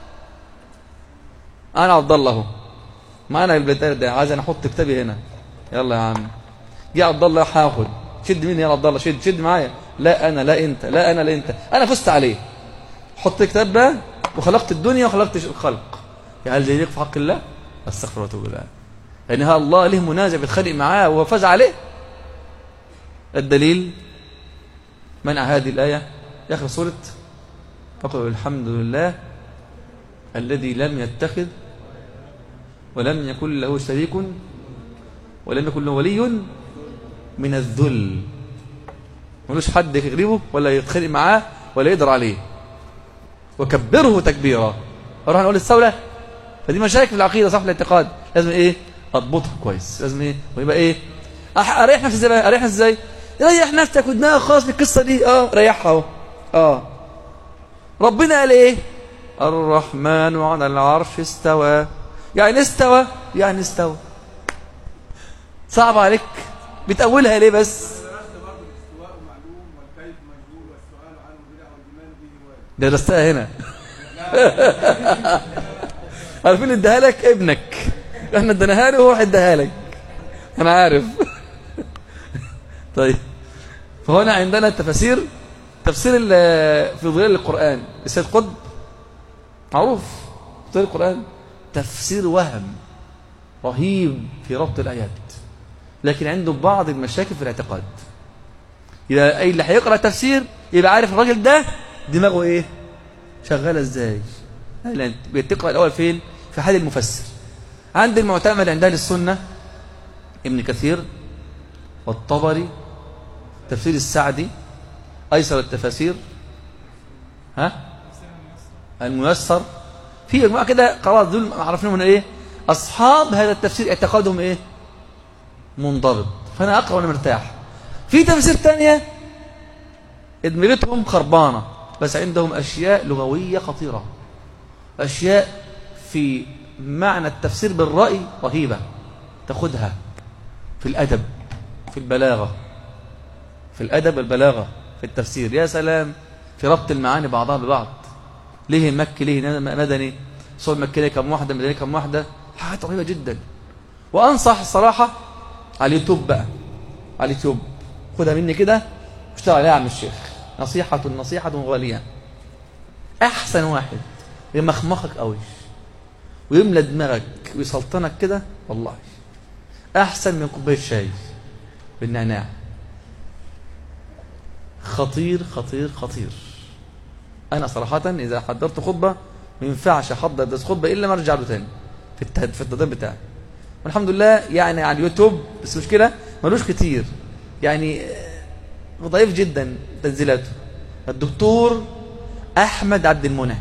انا عبد الله اهو معانا البلدان ده عايز انا احط كتابي هنا يلا يا عم جه عبد الله هاخد شد مين يا عبد الله شد شد معايا لا انا لا انت لا انا لا انت انا فزت عليه حط كتاب بقى وخلقت الدنيا وخلقت الخلق يا هل ده يليق في حق الله استغفر واتوب اليه لان ها الله له منازع بيتخانق معاه وهو فاز عليه الدليل منع هذه الايه يا اخي سوره فقل الحمد لله الذي لم يتخذ ولم يكن له شريك ولم يكن له ولي من الذل ملوش حد يغلبه ولا يتخانق معاه ولا يقدر عليه وكبره تكبيرا اروح نقول الثوله فدي مشاكل في العقيده صح في الاعتقاد لازم ايه اضبطها كويس لازم ايه ويبقى ايه أح- اريح نفسي ازاي بقى؟ اريح نفسي ازاي ريح نفسك ودماغك خالص من القصه دي اه ريحها اهو اه ربنا قال ايه الرحمن على العرش استوى يعني استوى يعني استوى صعب عليك بتأولها ليه بس درست برضه الاستواء معلوم والكيف مجهول والسؤال عنه بدعة والإيمان به وارد درستها هنا عارفين اداها لك ابنك احنا اديناها له وهو اداها لك انا عارف طيب فهنا عندنا التفاسير تفسير ال- في ظلال القرآن السيد قطب معروف ظلال القرآن تفسير وهم رهيب في ربط الآيات لكن عنده بعض المشاكل في الاعتقاد إذا أي اللي هيقرأ تفسير يبقى عارف الراجل ده دماغه إيه شغالة إزاي لا أنت بتقرأ الأول فين في حال المفسر عند المعتمد عند أهل السنة ابن كثير والطبري تفسير السعدي أيسر التفاسير ها الميسر في مجموعة كده خلاص دول عرفنا من ايه أصحاب هذا التفسير اعتقادهم ايه منضبط فأنا أقرأ وأنا مرتاح في تفسير تانية دماغتهم خربانة بس عندهم أشياء لغوية خطيرة أشياء في معنى التفسير بالرأي رهيبة تاخدها في الأدب في البلاغة في الأدب والبلاغة في التفسير يا سلام في ربط المعاني بعضها ببعض ليه مكي ليه مدني صور مكي ليه كم واحدة مدني كم واحدة حاجات رهيبة جدا وأنصح الصراحة على اليوتيوب بقى على اليوتيوب خدها مني كده واشتغل عليها يا عم الشيخ نصيحة نصيحة غالية أحسن واحد يمخمخك قوي ويملى دماغك ويسلطنك كده والله أحسن من كوباية شاي بالنعناع خطير خطير خطير أنا صراحة إذا حضرت خطبة ما ينفعش أحضر درس خطبة إلا ما أرجع له تاني في التهد في التدريب بتاعي والحمد لله يعني على اليوتيوب بس مشكلة ملوش كتير يعني ضعيف جدا تنزيلاته الدكتور أحمد عبد المنعم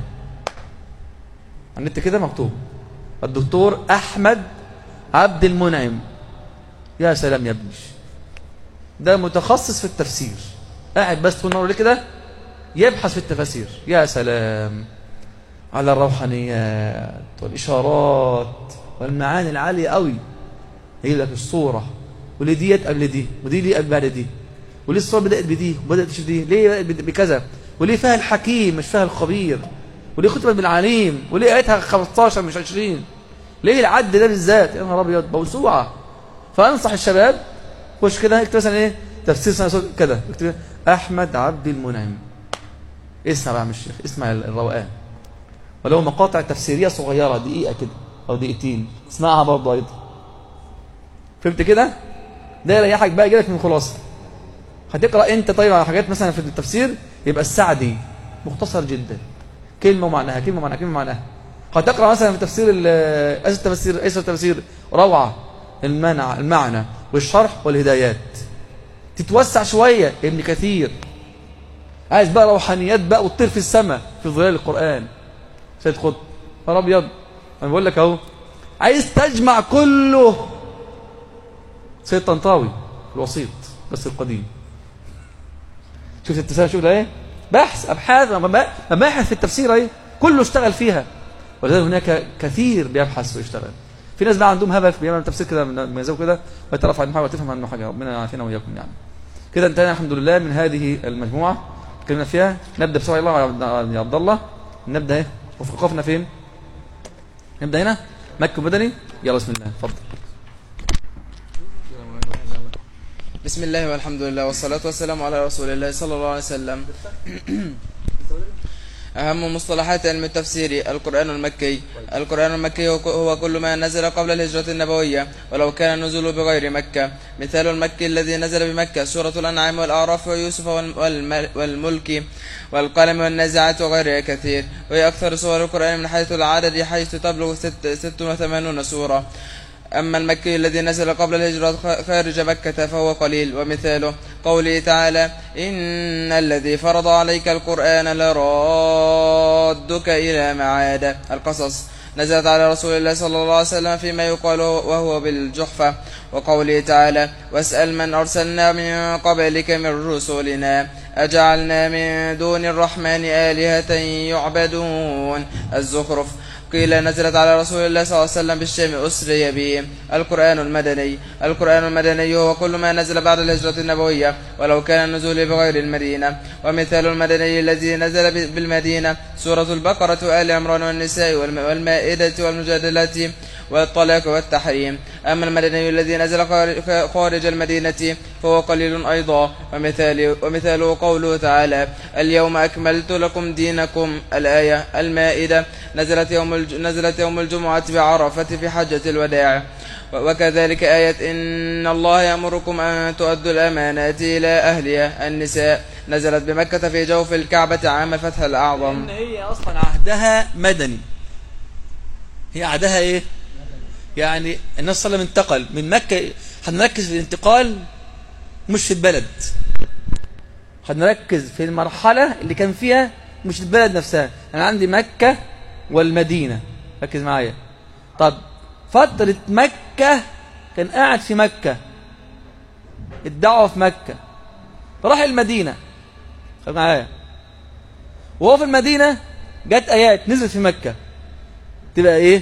على النت كده مكتوب الدكتور أحمد عبد المنعم يا سلام يا ابني ده متخصص في التفسير قاعد بس طول النهار كده يبحث في التفاسير يا سلام على الروحانيات والإشارات والمعاني العالية قوي يجيب لك الصورة وليه ديت قبل دي ودي ليه قبل بعد دي وليه الصورة بدأت بدي وبدأت مش بدي ليه بدأت بكذا وليه فيها الحكيم مش فيها الخبير وليه ختمت بالعليم وليه آياتها 15 مش 20 ليه العد ده بالذات يا نهار ابيض موسوعة فأنصح الشباب خش كده اكتب مثلا ايه تفسير سنة كده اكتب أحمد عبد المنعم اسمع بقى يا عم الشيخ اسمع الروقان ولو مقاطع تفسيرية صغيرة دقيقة كده أو دقيقتين اسمعها برضه أيضا فهمت كده؟ ده يريحك بقى يجيلك من خلاصة هتقرأ أنت طيب على حاجات مثلا في التفسير يبقى السعدي مختصر جدا كلمة ومعناها كلمة ومعناها كلمة ومعناها هتقرأ مثلا في تفسير أيسر التفسير أيسر التفسير روعة المنع المعنى والشرح والهدايات تتوسع شوية ابن كثير عايز بقى روحانيات بقى وتطير في السماء في ظلال القرآن سيد خط نهار ابيض انا بقول لك اهو عايز تجمع كله سيد طنطاوي الوسيط بس القديم شفت التساؤل شوف ايه بحث ابحاث مباحث في التفسير اهي كله اشتغل فيها ولذلك هناك كثير بيبحث ويشتغل في ناس بقى عندهم هبل بيعمل تفسير كده ميزو كده ويترفع عن محاولة تفهم عنه حاجه ربنا يعافينا واياكم يعني كده انتهينا الحمد لله من هذه المجموعه اتكلمنا فيها نبدا بسرعه الله يا عبد الله نبدا ايه وقفنا فين نبدا هنا مكه مدني يلا بسم الله اتفضل بسم الله والحمد لله والصلاة والسلام على رسول الله صلى الله عليه وسلم أهم مصطلحات علم التفسير القرآن المكي القرآن المكي هو- هو كل ما نزل قبل الهجرة النبوية ولو كان النزول بغير مكة مثال المكي الذي نزل بمكة سورة الأنعام والأعراف ويوسف والم- والم- والملك والقلم والنازعات وغيرها كثير وهي أكثر سور القرآن من حيث العدد حيث تبلغ ست, ست وثمانون سورة أما المكي الذي نزل قبل الهجرة خ- خارج مكة فهو قليل ومثاله قوله تعالى إن الذي فرض عليك القرآن لرادك إلى معاد القصص نزلت على رسول الله صلى الله عليه وسلم فيما يقال وهو بالجحفة وقوله تعالى واسأل من أرسلنا من قبلك من رسلنا أجعلنا من دون الرحمن آلهة يعبدون الزخرف قيل نزلت على رسول الله صلى الله عليه وسلم بالشام أسري به القرآن المدني القرآن المدني هو كل ما نزل بعد الهجرة النبوية ولو كان النزول بغير المدينة ومثال المدني الذي نزل ب- بالمدينة سورة البقرة وآل عمران والنساء والم- والمائدة والمجادلة والطلاق والتحريم أما المدني الذي نزل خار- خارج المدينة فهو قليل أيضا ومثال ومثاله قوله تعالى اليوم أكملت لكم دينكم الآية المائدة نزلت يوم الج... نزلت يوم الجمعة بعرفة في حجة الوداع و- وكذلك آية إن الله يأمركم أن تؤدوا الأمانات إلى أهلها النساء نزلت بمكة في جوف الكعبة عام الفتح الأعظم لأن هي أصلا عهدها مدني هي عهدها إيه يعني النبي صلى الله عليه وسلم انتقل من مكة هنركز في الانتقال مش في البلد هنركز في المرحلة اللي كان فيها مش البلد نفسها أنا عندي مكة والمدينة ركز معايا طب فترة مكة كان قاعد في مكة الدعوة في مكة فراح المدينة خد معايا وهو في المدينة جت آيات نزلت في مكة تبقى إيه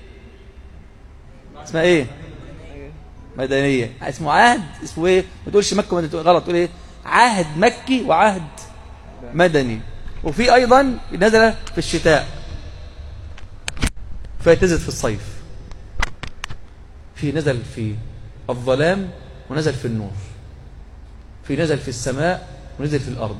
اسمها إيه مدنية اسمه عهد اسمه إيه ما تقولش مكة مدنية غلط تقول إيه عهد مكي وعهد مدني وفي أيضا نزل في الشتاء فنزلت في الصيف في نزل في الظلام ونزل في النور في نزل في السماء ونزل في الأرض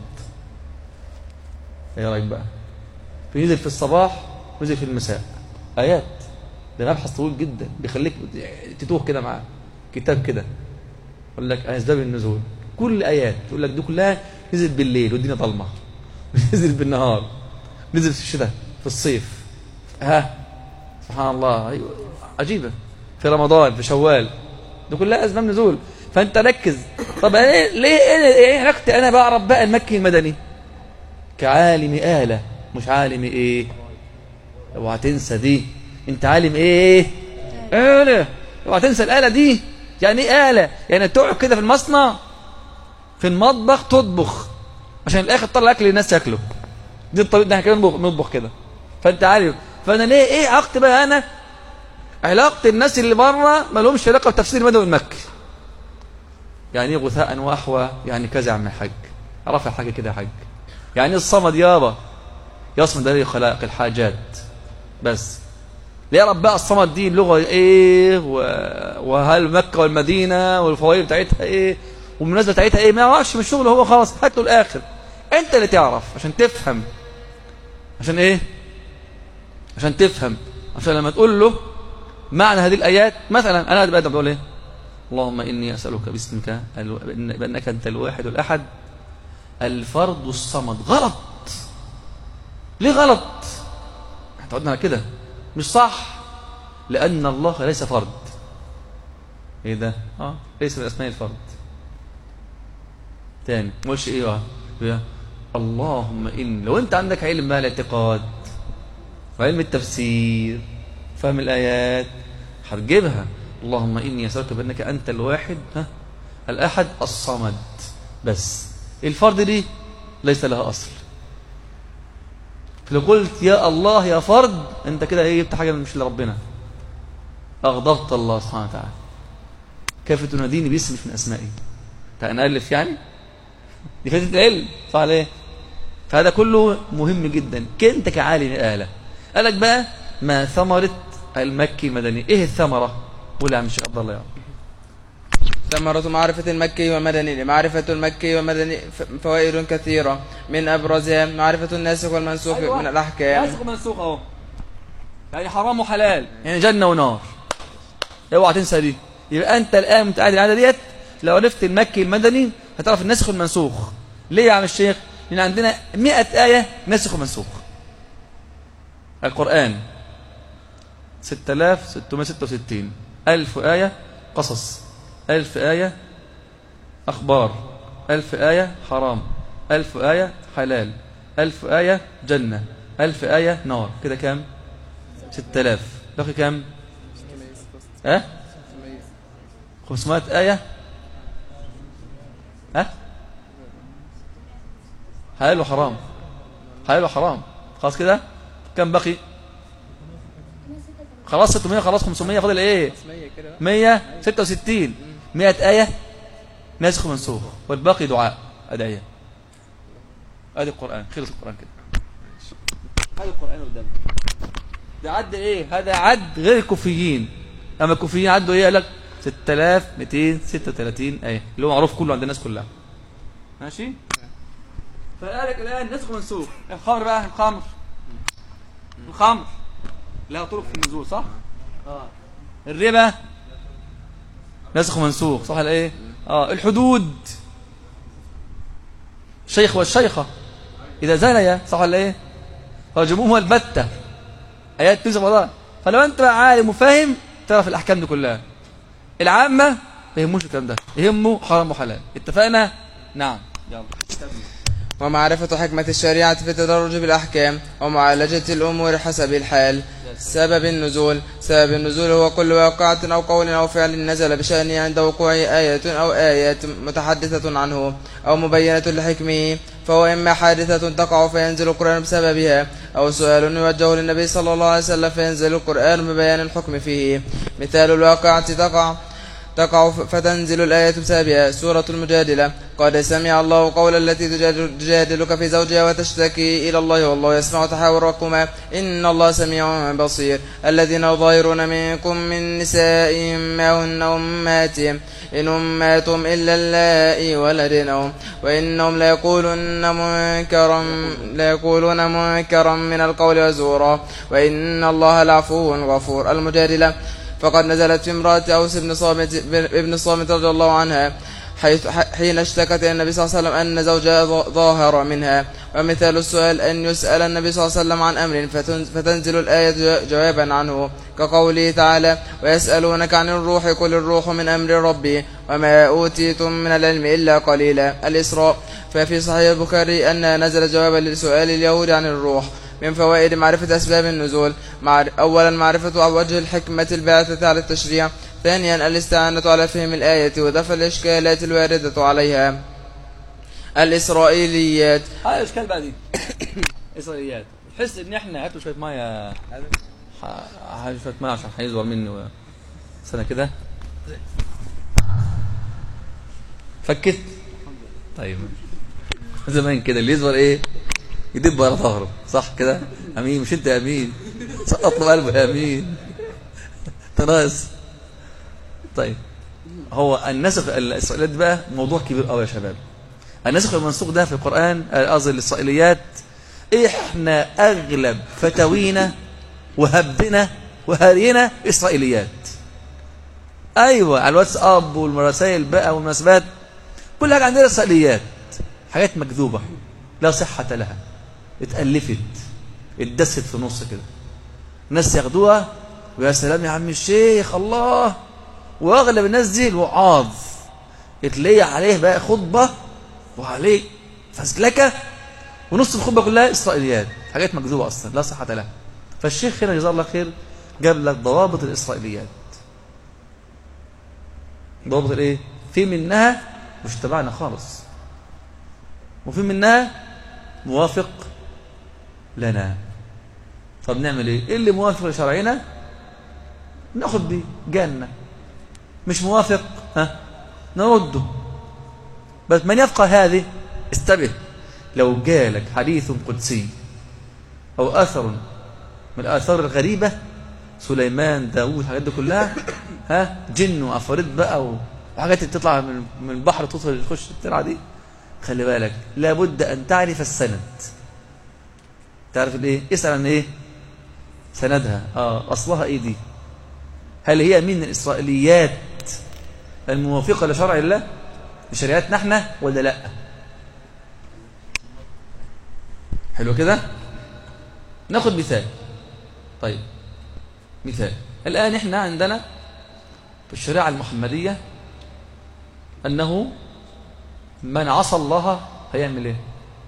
ايه رايك بقى في نزل في الصباح ونزل في المساء آيات ده مبحث طويل جدا بيخليك تتوه كده معاه كتاب كده يقول لك أسباب النزول كل آيات يقول لك دي كلها نزلت بالليل والدنيا ضلمة نزلت بالنهار نزلت في الشتاء في الصيف ها سبحان الله أيوة. عجيبة في رمضان في شوال دي كلها أسباب نزول فأنت ركز طب أنا ليه أنا إيه علاقتي أنا بعرف بقى المكي المدني كعالم آلة مش عالم إيه اوعى تنسى دي انت عالم ايه آلة اوعى تنسى الآلة دي يعني ايه آلة يعني تقعد كده في المصنع في المطبخ تطبخ عشان الاخر تطلع اكل للناس ياكله دي الطريقه ده احنا كده نطبخ, نطبخ كده فانت عارف فانا ليه ايه علاقتي بقى انا علاقه الناس اللي بره ما لهمش علاقه بتفسير المدني والمكي يعني ايه غثاء واحوى يعني كذا يا عم الحاج رفع حاجه كده يا حاج يعني ايه الصمد يابا يصمد ده خلائق الحاجات بس ليه رب بقى الصمد دي اللغه ايه و... وهل مكه والمدينه والفوائد بتاعتها ايه والمناسبه بتاعتها ايه ما يعرفش من الشغل هو خلاص هات له الاخر انت اللي تعرف عشان تفهم عشان ايه عشان تفهم عشان لما تقول له معنى هذه الايات مثلا انا بقى بقول ايه اللهم اني اسالك باسمك الو... بأن- بانك انت الواحد الاحد الفرد الصمد غلط ليه غلط احنا قلنا كده مش صح لان الله ليس فرد ايه ده اه ليس من اسماء الفرد تاني ما قولش ايه بقى يا اللهم ان لو انت عندك علم بقى الاعتقاد وعلم التفسير فهم الايات هتجيبها اللهم اني اسالك بانك انت الواحد ها الاحد الصمد بس الفرد دي ليس لها اصل فلو قلت يا الله يا فرد انت كده ايه جبت حاجه مش لربنا اغضبت الله سبحانه وتعالى كيف تناديني باسم مش من اسمائي انا الف يعني دي فائده العلم صح ليه فهذا كله مهم جدا انت كعالم آلة قالك بقى ما ثمرة المكي المدني ايه الثمرة قول يا عم الشيخ عبد الله يا رب ثمرة معرفة المكي والمدني لمعرفة المكي والمدني ف- فوائد كثيرة من أبرزها معرفة الناسخ والمنسوخ أيوة. من الأحكام ناسخ ومنسوخ اهو يعني حرام وحلال يعني جنة ونار اوعى تنسى دي يبقى انت الان متعادل العاده ديت لو عرفت المكي المدني هتعرف الناسخ والمنسوخ ليه يا عم الشيخ لان عندنا 100 ايه ناسخ ومنسوخ القران 6666 ألف آية قصص ألف آية أخبار ألف آية حرام ألف آية حلال ألف آية جنة ألف آية نار كده كام ستة آلاف باقي كام أه 500 آية ها حلال وحرام حلال وحرام خلاص كده كم بقي خلاص 600 خلاص 500 فاضل ايه 166 100 آية ناسخ ومنسوخ والباقي دعاء أدعية ادي القرآن خلص القرآن كده هذا القرآن قدامك ده عد ايه هذا عد غير الكوفيين اما الكوفيين عدوا ايه قال لك 6236 ايه اللي هو معروف كله عند الناس كلها ماشي فقال لك الان نسخ ومنسوخ الخمر بقى الخمر الخمر لها طرق في النزول صح اه الربا نسخ ومنسوخ صح ولا ايه اه الحدود الشيخ والشيخة إذا زنيا صح ولا إيه فرجموه البتة آيات تنزل والله فلو أنت بقى عالم وفاهم تعرف الأحكام دي كلها العامة ما يهموش الكلام ده يهمه حرام وحلال اتفقنا نعم يلا ومعرفة حكمة الشريعة في التدرج بالأحكام ومعالجة الأمور حسب الحال سبب النزول سبب النزول هو كل واقعة أو قول أو فعل نزل بشأنه عند وقوع آية أو آيات متحدثة عنه أو مبينة لحكمه فهو إما حادثة تقع فينزل القرآن بسببها أو سؤال يوجه للنبي صلى الله عليه وسلم فينزل القرآن ببيان الحكم فيه مثال الواقعة تقع تقع فتنزل الآية بسببها سورة المجادلة قد سمع الله قول التي تجادل- تجادلك في زوجها وتشتكي إلى الله والله يسمع تحاوركما إن الله سميع بصير الذين يظاهرون منكم من نسائهم ما هن أماتهم إن أماتهم إلا اللائي ولدنهم وإنهم ليقولون منكرا ليقولون منكرا من القول وزورا وإن الله لعفو غفور المجادلة فقد نزلت في امرأة أوس بن صامت ابن الصامت رضي الله عنها حيث حين اشتكت إلى النبي صلى الله عليه وسلم أن زوجها ظ- ظاهر منها ومثال السؤال أن يسأل النبي صلى الله عليه وسلم عن أمر فتن- فتنزل الآية جو- جوابا عنه كقوله تعالى ويسألونك عن الروح قل الروح من أمر ربي وما أوتيتم من العلم إلا قليلا الإسراء ففي صحيح البخاري أن نزل جوابا لسؤال اليهود عن الروح من فوائد معرفة أسباب النزول مع أولا معرفة وجه الحكمة الباعثة على التشريع ثانيا الاستعانة على فهم الآية ودفع الإشكالات الواردة عليها الإسرائيليات هذا الاشكال بقى دي اسرائيليات تحس ان احنا هاتوا شويه ميه ح- هاتوا شويه ميه عشان هيزور مني و... سنه كده فكت طيب زمان كده اللي يزور ايه يدب على ظهره صح كده امين مش انت يا امين سقط له قلبه يا امين تراس طيب هو النسخ الاسرائيليات دي بقى موضوع كبير قوي يا شباب النسخ والمنسوخ ده في القرآن قصدي الإسرائيليات إحنا أغلب فتاوينا وهبدنا وهرينا إسرائيليات أيوة على الواتساب والرسائل بقى والمناسبات كل حاجة عندنا إسرائيليات حاجات مكذوبة لا صحة لها اتألفت اتدست في النص كده الناس ياخدوها ويا سلام يا عم الشيخ الله واغلب الناس دي الوعاظ تلاقي عليه بقى خطبه وعليه فزلكه ونص الخطبه كلها اسرائيليات حاجات مكذوبه اصلا لا صحه لها فالشيخ هنا جزاه الله خير جاب لك ضوابط الاسرائيليات ضوابط الايه في منها مش تبعنا خالص وفي منها موافق لنا طب نعمل ايه ايه اللي موافق لشرعنا ناخد بيه جنه مش موافق ها نرده بس من يفقه هذه استبه لو جالك حديث قدسي أو أثر من الآثار الغريبة سليمان داوود الحاجات دي كلها ها جن وعفاريت بقى و... وحاجات اللي تطلع من من البحر توصل تخش الترعه دي خلي بالك لابد ان تعرف السند تعرف الايه اسال عن ايه سندها اه اصلها ايه دي هل هي من الاسرائيليات الموافقه لشرع الله لشريعتنا احنا ولا لا حلو كده ناخد مثال طيب مثال الآن احنا عندنا في الشريعة المحمدية أنه من عصى الله هيعمل ايه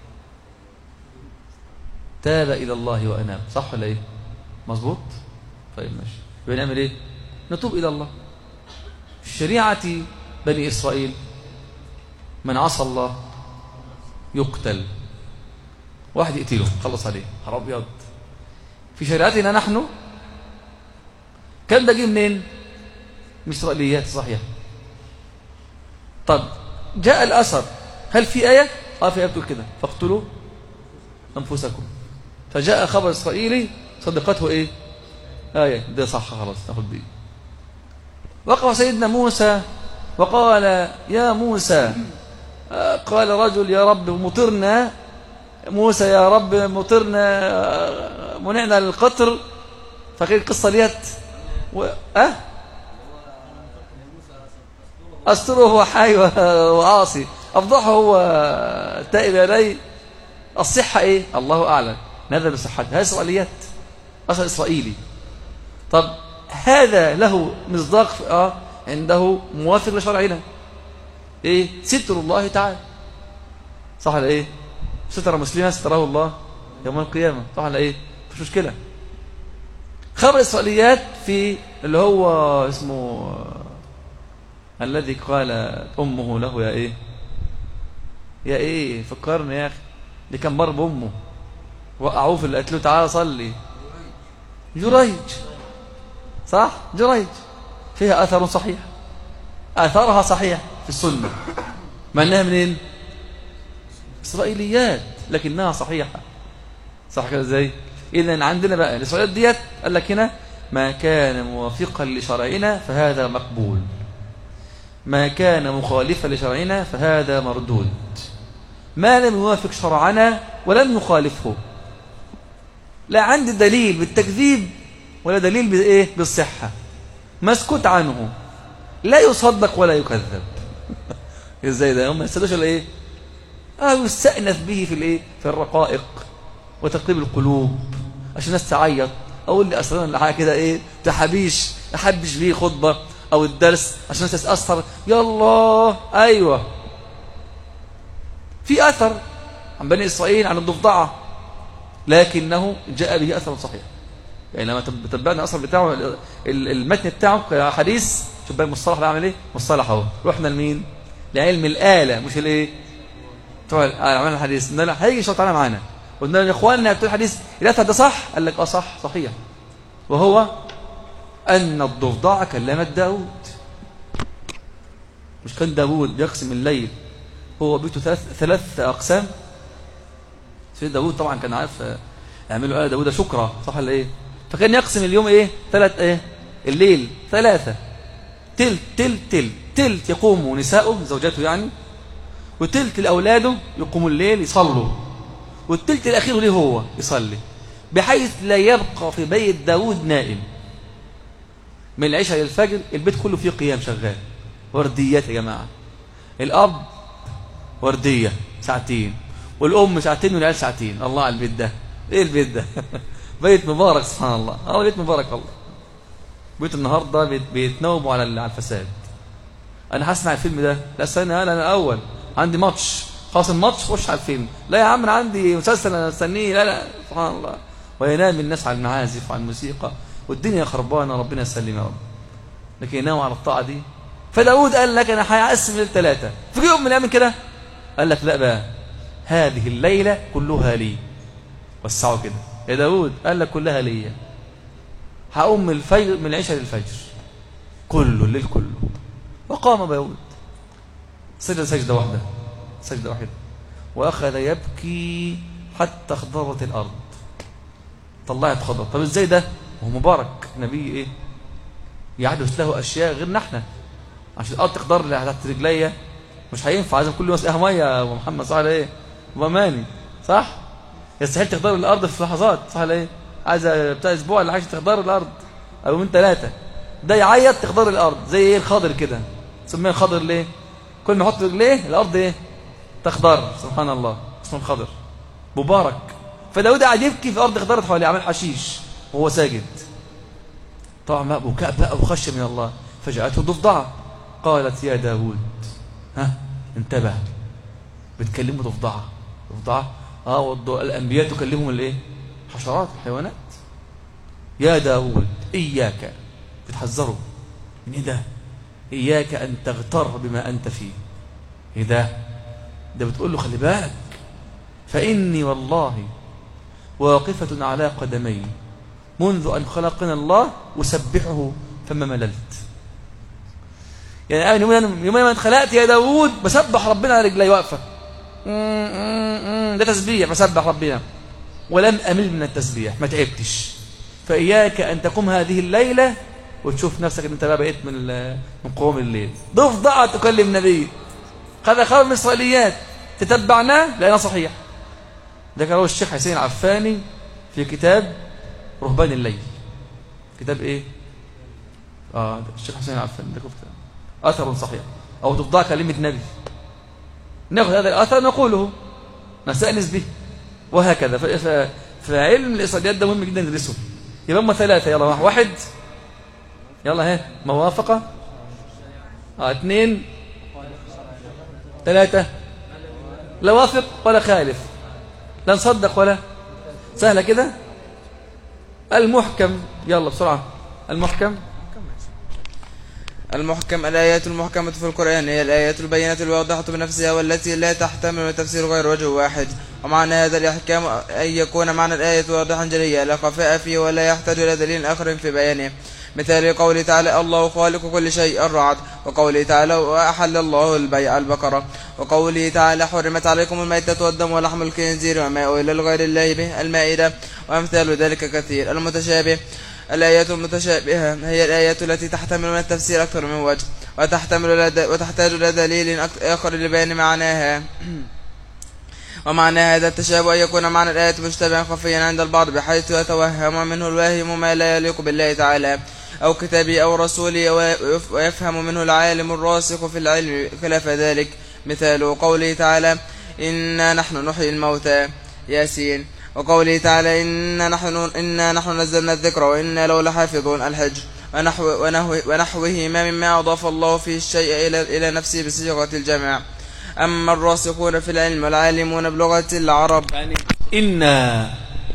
تاب إلى الله وأناب صح ولا ايه مظبوط طيب ماشي يبقى نعمل ايه نتوب إلى الله في شريعة بني إسرائيل من عصى الله يقتل واحد يقتله خلص عليه حرام ابيض في شريعتنا نحن كان ده جه منين من اسرائيليات صحيح طب جاء الاثر هل في ايه اه في ايه بتقول كده فاقتلوا انفسكم فجاء خبر اسرائيلي صدقته ايه ايه ده صح خلاص ناخد دي وقف سيدنا موسى وقال يا موسى آه، قال رجل يا رب مطرنا موسى يا رب مطرنا منعنا للقطر فاكر القصه ديت و... أه؟ أستره هو حي وعاصي أفضحه هو تائب إلي الصحة إيه الله أعلم ماذا بصحته هذه إسرائيليات أصل إسرائيلي طب هذا له مصداق آه عنده موافق لشرعنا إيه ستر الله تعالى صح ولا إيه ستر مسلما ستره الله يوم القيامة صح ولا إيه مش مشكلة خبر الإسرائيليات في اللي هو اسمه الذي قال أمه له يا إيه يا إيه فكرني يا أخي اللي كان ضرب أمه وقعوه في اللي قالت له تعالى صلي جريج صح جريج فيها أثر صحيح أثرها صحيح في السنة مع أنها منين إسرائيليات لكنها صحيحة صح كده ازاي إذا عندنا بقى الإسرائيليات ديت قال لك هنا ما كان موافقا لشرعنا فهذا مقبول ما كان مخالفا لشرعنا فهذا مردود ما لم يوافق شرعنا ولم يخالفه لا عندي دليل بالتكذيب ولا دليل بايه بالصحة مسكوت عنه لا يصدق ولا يكذب ازاي ده هم ما يستدوش الا ايه اه يستأنف به في الايه في الرقائق وتقريب القلوب عشان الناس تعيط اقول لي اصلا حاجه كده ايه تحبيش احبش بيه خطبه او الدرس عشان الناس تتاثر يلا ايوه في اثر عن بني اسرائيل عن الضفدعه لكنه جاء به اثر صحيح يعني لما تتبعنا الاثر بتاعه المتن بتاعه حديث شوف بقى المصطلح ده عامل ايه مصطلح اهو رحنا لمين لعلم الاله مش الايه بتوع عملنا الحديث ان لا هيجي شرط تعالى معانا قلنا يا اخواننا بتوع الحديث الاثر ده صح قال لك اه صح صحيح وهو ان الضفدع كلمت داود مش كان داود بيقسم الليل هو بيته ثلاث ثلاث اقسام سيد داود طبعا كان عارف يعملوا آل داود شكرا صح ولا ايه فكان يقسم اليوم ايه ثلاث ايه الليل ثلاثة تلت تلت تلت تلت يقوم نساؤه زوجاته يعني وتلت الأولاده يقوموا الليل يصلوا والتلت الأخير ليه هو يصلي بحيث لا يبقى في بيت داود نائم من العشاء للفجر البيت كله فيه قيام شغال ورديات يا جماعة الأب وردية ساعتين والأم ساعتين والعيال ساعتين الله على البيت ده إيه البيت ده بيت مبارك سبحان الله اه بيت مبارك والله بيت النهارده بيت بيتناوبوا على على الفساد انا هسمع الفيلم ده لا استنى انا الاول عندي ماتش خلاص الماتش خش على الفيلم لا يا عم انا عندي مسلسل انا مستنيه لا لا سبحان الله وينام الناس على المعازف وعلى الموسيقى والدنيا خربانه ربنا يسلم يا رب لكن يناموا على الطاعه دي فداود قال لك انا هقسم للثلاثه في يوم من الايام كده قال لك لا بقى هذه الليله كلها لي وسعوا كده يا داود قال لك كلها ليا هقوم من الفجر من العشاء للفجر كله الليل كله وقام داود سجد سجدة واحدة سجدة واحدة وأخذ يبكي حتى خضرت الأرض طلعت خضر طب ازاي ده وهو مبارك نبي ايه يحدث له أشياء غير نحن عشان الارض تقدر تحت رجليا مش هينفع لازم كل يوم اسقيها ميه يا ابو محمد صح ولا ايه ابو اماني صح يستحيل تقدر الارض في لحظات صح ولا ايه عايزه بتاع اسبوع ولا حاجه تقدر الارض او من ثلاثه ده يعيط تقدر الارض زي ايه الخضر كده سميه الخضر ليه كل ما يحط رجليه الارض ايه تخضر سبحان الله اسمه الخضر مبارك فداود قاعد يبكي في ارض خضرت حواليه عمل حشيش وهو ساجد طبعا بقى بكاء بقى وخشيه من الله فجاءته ضفدعه قالت يا داود ها انتبه بتكلمه ضفدعه ضفدعه اه والض- الانبياء تكلمهم الايه حشرات حيوانات يا داود اياك بتحذره من ايه ده اياك ان تغتر بما انت فيه ايه ده ده بتقول له خلي بالك فاني والله واقفه على قدمي منذ ان خلقنا الله اسبحه فما مللت يعني أنا يوم يوم ما اتخلقت يا داوود بسبح ربنا على رجلي واقفه مم، مم، مم، ده تسبيح بسبح ربنا ولم امل من التسبيح ما تعبتش فاياك ان تقوم هذه الليله وتشوف نفسك ان انت بقى بقيت من ال- من قوم الليل ضفدعه تكلم نبي هذا خبر من الاسرائيليات تتبعناه لانه صحيح ذكره الشيخ حسين العفاني في كتاب رهبان الليل كتاب ايه اه ده الشيخ حسين العفاني ده كتاب اثر صحيح او تفضع كلمه نبي ناخذ هذا الاثر نقوله نستانس به وهكذا ف- ف- فعلم الاسرائيليات ده مهم جدا ندرسه يبقى هم ثلاثه يلا واحد يلا ها موافقه اه اثنين ثلاثه لا وافق ولا خالف لا نصدق ولا سهله كده المحكم يلا بسرعه المحكم المحكم الآيات المحكمة في القرآن هي الآيات البينة الواضحة بنفسها والتي لا تحتمل تفسير غير وجه واحد ومعنى هذا الإحكام أن يكون معنى الآية واضحا جليا لا خفاء فيه ولا يحتاج إلى دليل آخر في بيانه مثال قوله تعالى الله خالق كل شيء الرعد وقوله تعالى وأحل الله البيع البقرة وقوله تعالى حرمت عليكم الميتة والدم ولحم الخنزير وما أهل لغير الله به المائدة وأمثال ذلك كثير المتشابه الآيات المتشابهة هي الآيات التي تحتمل من التفسير أكثر من وجه وتحتمل إلى د- وتحتاج إلى دليل أك- آخر لبيان معناها ومعنى هذا التشابه أن يكون معنى الآية مشتبها خفيا عند البعض بحيث يتوهم منه الواهم ما لا يليق بالله تعالى أو كتابه أو رسوله ويف- ويفهم منه العالم الراسخ في العلم خلاف ذلك مثال قوله تعالى إنا نحن نحيي الموتى ياسين وقوله تعالى إنا نحن, إنا نحن نزلنا الذكر وإنا له لحافظون الحج ونحو ونحو ونحوهما مما أضاف الله فيه الشيء إلى, إلى نفسه بصيغة الجمع أما الراسخون في العلم والعالمون بلغة العرب يعني إنا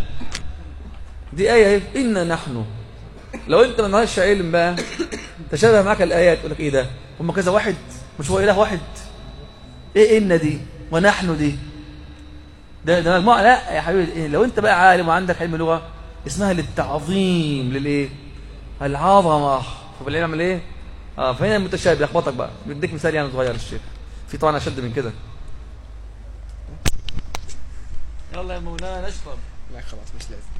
دي آية اهي إنا نحن لو أنت ما عندكش علم بقى تشابه معك الآيات يقول لك إيه ده هم كذا واحد مش هو إله واحد إيه إن دي ونحن دي ده ده مجموعة لا يا حبيبي إيه لو أنت بقى عالم وعندك علم لغة اسمها للتعظيم للإيه العظمة فبالعلم نعمل إيه اه فهنا المتشابه يخبطك بقى بديك مثال يعني صغير الشيخ في طبعا أشد من كده يلا يا مولانا نشرب لا خلاص مش لازم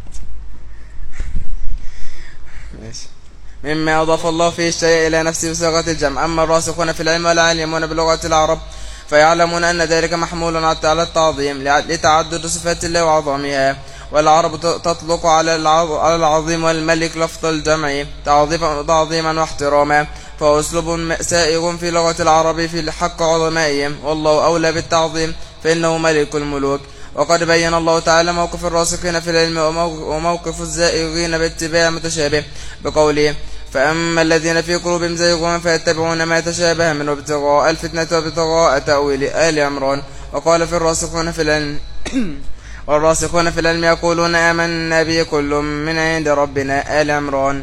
ماشي مما أضاف الله فيه الشيء إلى نفسه بصيغة الجمع أما الراسخون في العلم والعالمون بلغة العرب فيعلمون أن ذلك محمول على التعظيم لع- لتعدد صفات الله وعظمها والعرب ت- تطلق على الع- على العظيم والملك لفظ الجمع تعظيما تعظيما واحتراما فهو أسلوب م- سائغ في لغة العرب في حق عظمائهم والله أولى بالتعظيم فإنه ملك الملوك وقد بين الله تعالى موقف الراسخين في العلم وموق- وموقف الزائغين باتباع المتشابه بقوله فأما الذين في قلوبهم زيغون فيتبعون ما تشابه منه ابتغاء الفتنة وابتغاء تأويل آل عمران وقال في الراسخون في العلم والراسخون في العلم يقولون آمنا به كل من عند ربنا آل عمران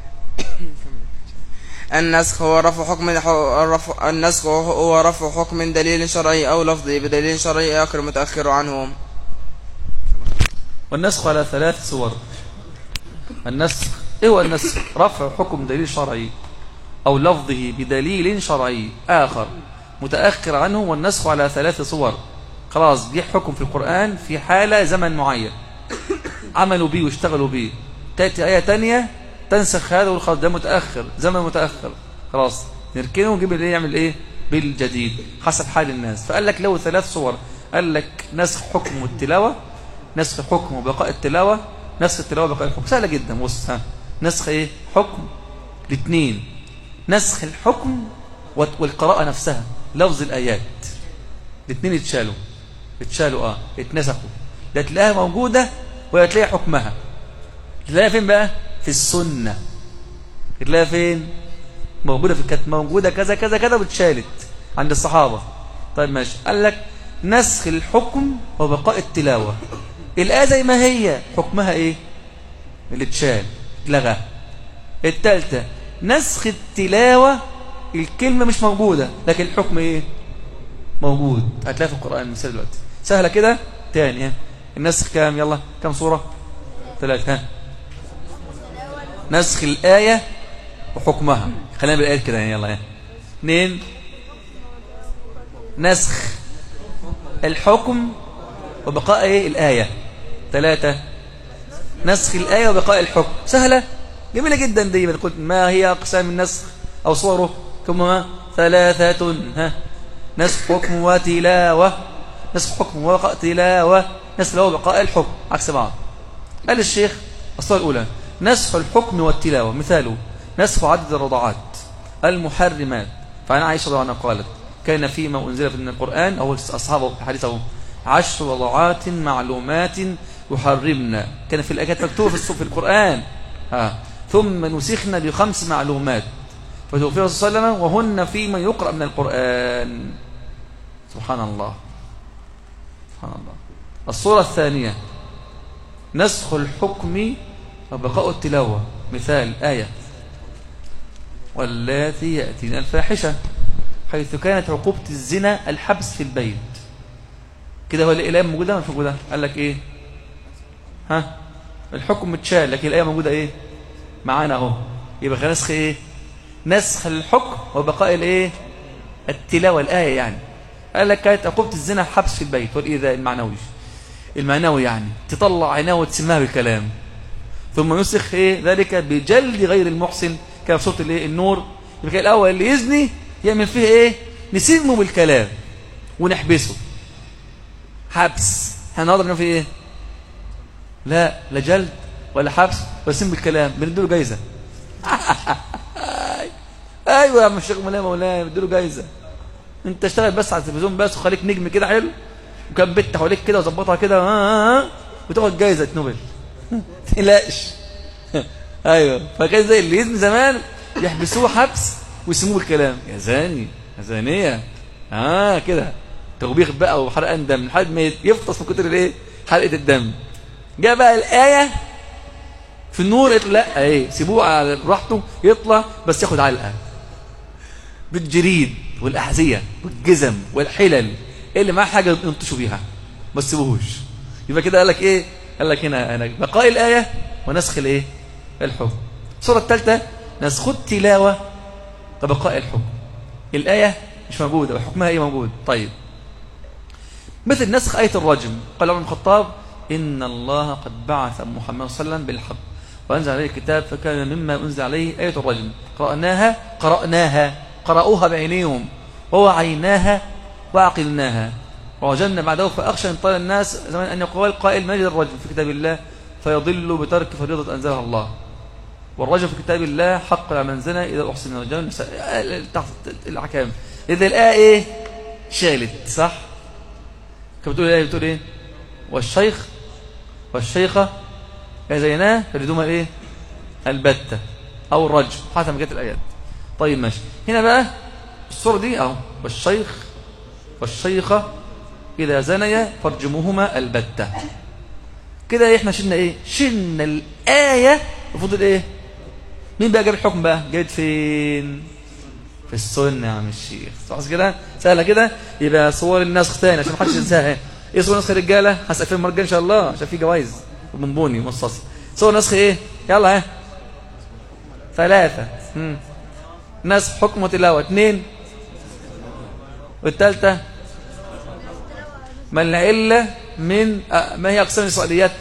النسخ هو رفع حكم الرفع النسخ هو رفع حكم دليل شرعي أو لفظي بدليل شرعي آخر متأخر عنه والنسخ على ثلاث صور النسخ ايه هو النسخ رفع حكم دليل شرعي او لفظه بدليل شرعي اخر متاخر عنه والنسخ على ثلاث صور خلاص جه حكم في القران في حاله زمن معين عملوا بيه واشتغلوا بيه تاتي ايه تانية تنسخ هذا والخلاص ده متاخر زمن متاخر خلاص نركنه ونجيب الايه يعمل ايه بالجديد حسب حال الناس فقال لك له ثلاث صور قال لك نسخ حكم التلاوة نسخ حكم وبقاء التلاوة نسخ التلاوة وبقاء الحكم سهلة جدا بص ها نسخ ايه حكم الاثنين نسخ الحكم وال- والقراءة نفسها لفظ الآيات الاثنين اتشالوا اتشالوا اه اتنسخوا لا تلاقيها موجودة ولا تلاقي حكمها تلاقيها فين بقى في السنة تلاقيها فين موجودة في كانت موجودة كذا كذا كذا واتشالت عند الصحابة طيب ماشي قال لك نسخ الحكم وبقاء التلاوة الآية زي ما هي حكمها ايه اللي اتشال اتلغى التالتة نسخ التلاوة الكلمة مش موجودة لكن الحكم ايه موجود هتلاقي في القرآن المثال دلوقتي سهلة كده تاني ها النسخ كام يلا كام صورة ثلاثة ها نسخ الآية وحكمها خلينا بالآيات كده يعني يلا ها اثنين نسخ الحكم وبقاء ايه الآية ثلاثة نسخ الآية وبقاء الحكم سهلة جميلة جدا دي قلت ما هي أقسام النسخ أو صوره كما ثلاثة ها نسخ حكم وتلاوة نسخ حكم وبقاء تلاوة نسخ له وبقاء الحكم عكس بعض قال الشيخ الصورة الأولى نسخ الحكم والتلاوة مثاله نسخ عدد الرضاعات المحرمات فعن عائشة رضي الله عنها قالت كان فيما أنزل من القرآن أو أصحابه في حديثه عشر رضاعات معلومات يحرمنا كان في الآيات مكتوبة في الصف في القرآن ها ثم نسخنا بخمس معلومات فتوفيه صلى الله عليه وسلم وهن فيما يقرأ من القرآن سبحان الله سبحان الله الصورة الثانية نسخ الحكم وبقاء التلاوة مثال آية واللاتي يأتين الفاحشة حيث كانت عقوبة الزنا الحبس في البيت كده هو الآية موجودة ولا مش موجودة قال لك إيه ها الحكم متشال لكن الآية موجودة إيه معانا أهو يبقى نسخ إيه نسخ الحكم وبقاء الإيه التلاوة الآية يعني قال لك كانت عقوبة الزنا حبس في البيت والإيذاء المعنوي المعنوي يعني تطلع عيناه وتسمها بالكلام ثم ينسخ إيه ذلك بجلد غير المحسن كما في سورة الإيه النور يبقى كان الأول اللي يزني يعمل فيه إيه نسمه بالكلام ونحبسه حبس هنقدر نعمل فيه إيه لا لا جلد ولا حبس ولا سم بالكلام بنديله جايزة ايوه يا عم الشيخ مولانا مولانا بنديله جايزة انت اشتغل بس على التلفزيون بس وخليك نجم كده حلو وكان بنت حواليك كده وظبطها كده آه آه وتاخد جايزة نوبل تقلقش ايوه فكان زي اللي يزن زمان يحبسوه حبس ويسموه الكلام يا زاني يا زانية اه كده توبيخ بقى وحرقان دم لحد ما يفطس من كتر الايه حرقة الدم جاء بقى الآية في النور قلت لا ايه سيبوه على براحته يطلع بس ياخد علقة بالجريد والأحذية والجزم والحلل اللي معاه حاجة ينطشوا بيها ما تسيبوهوش يبقى كده قال لك ايه قال لك هنا هنا بقاء الآية ونسخ الايه الحكم الصورة الثالثة نسخ التلاوة وبقاء الحكم الآية مش موجودة وحكمها ايه موجود طيب مثل نسخ آية الرجم قال عمر بن الخطاب إن الله قد بعث محمد صلى الله عليه وسلم بالحق وأنزل عليه الكتاب فكان مما أنزل عليه آية الرجم قرأناها قرأناها قرأوها بعينيهم ووعيناها وعقلناها ووجدنا بعده فأخشى أن طال الناس زمان أن يقول قائل ما يجد الرجم في كتاب الله فيضل بترك فريضة أنزلها الله والرجم في كتاب الله حق على من زنى إذا أحسن من الرجال تحت الأحكام إذا الآية إيه شالت صح كما بتقول ايه بتقول ايه والشيخ والشيخة زيناه فردوما ايه البتة او الرجم حتى ما جت الايات طيب ماشي هنا بقى الصورة دي اهو والشيخ والشيخة اذا زنيا فارجموهما البتة كده احنا شلنا ايه شلنا الايه المفروض ايه مين بقى جاب الحكم بقى جايد فين في السنة يا عم الشيخ صح كده سهلة كده يبقى صور النسخ تاني عشان محدش ينساها ايه صور نسخ الرجالة هسأل فين المرة الجاية ان شاء الله عشان في جوائز وبنبوني ومصاصي صور نسخ ايه يلا ها ثلاثة مم. نسخ حكم وتلاوة اثنين والثالثة ما العلة من آه ما هي أقسام الإسرائيليات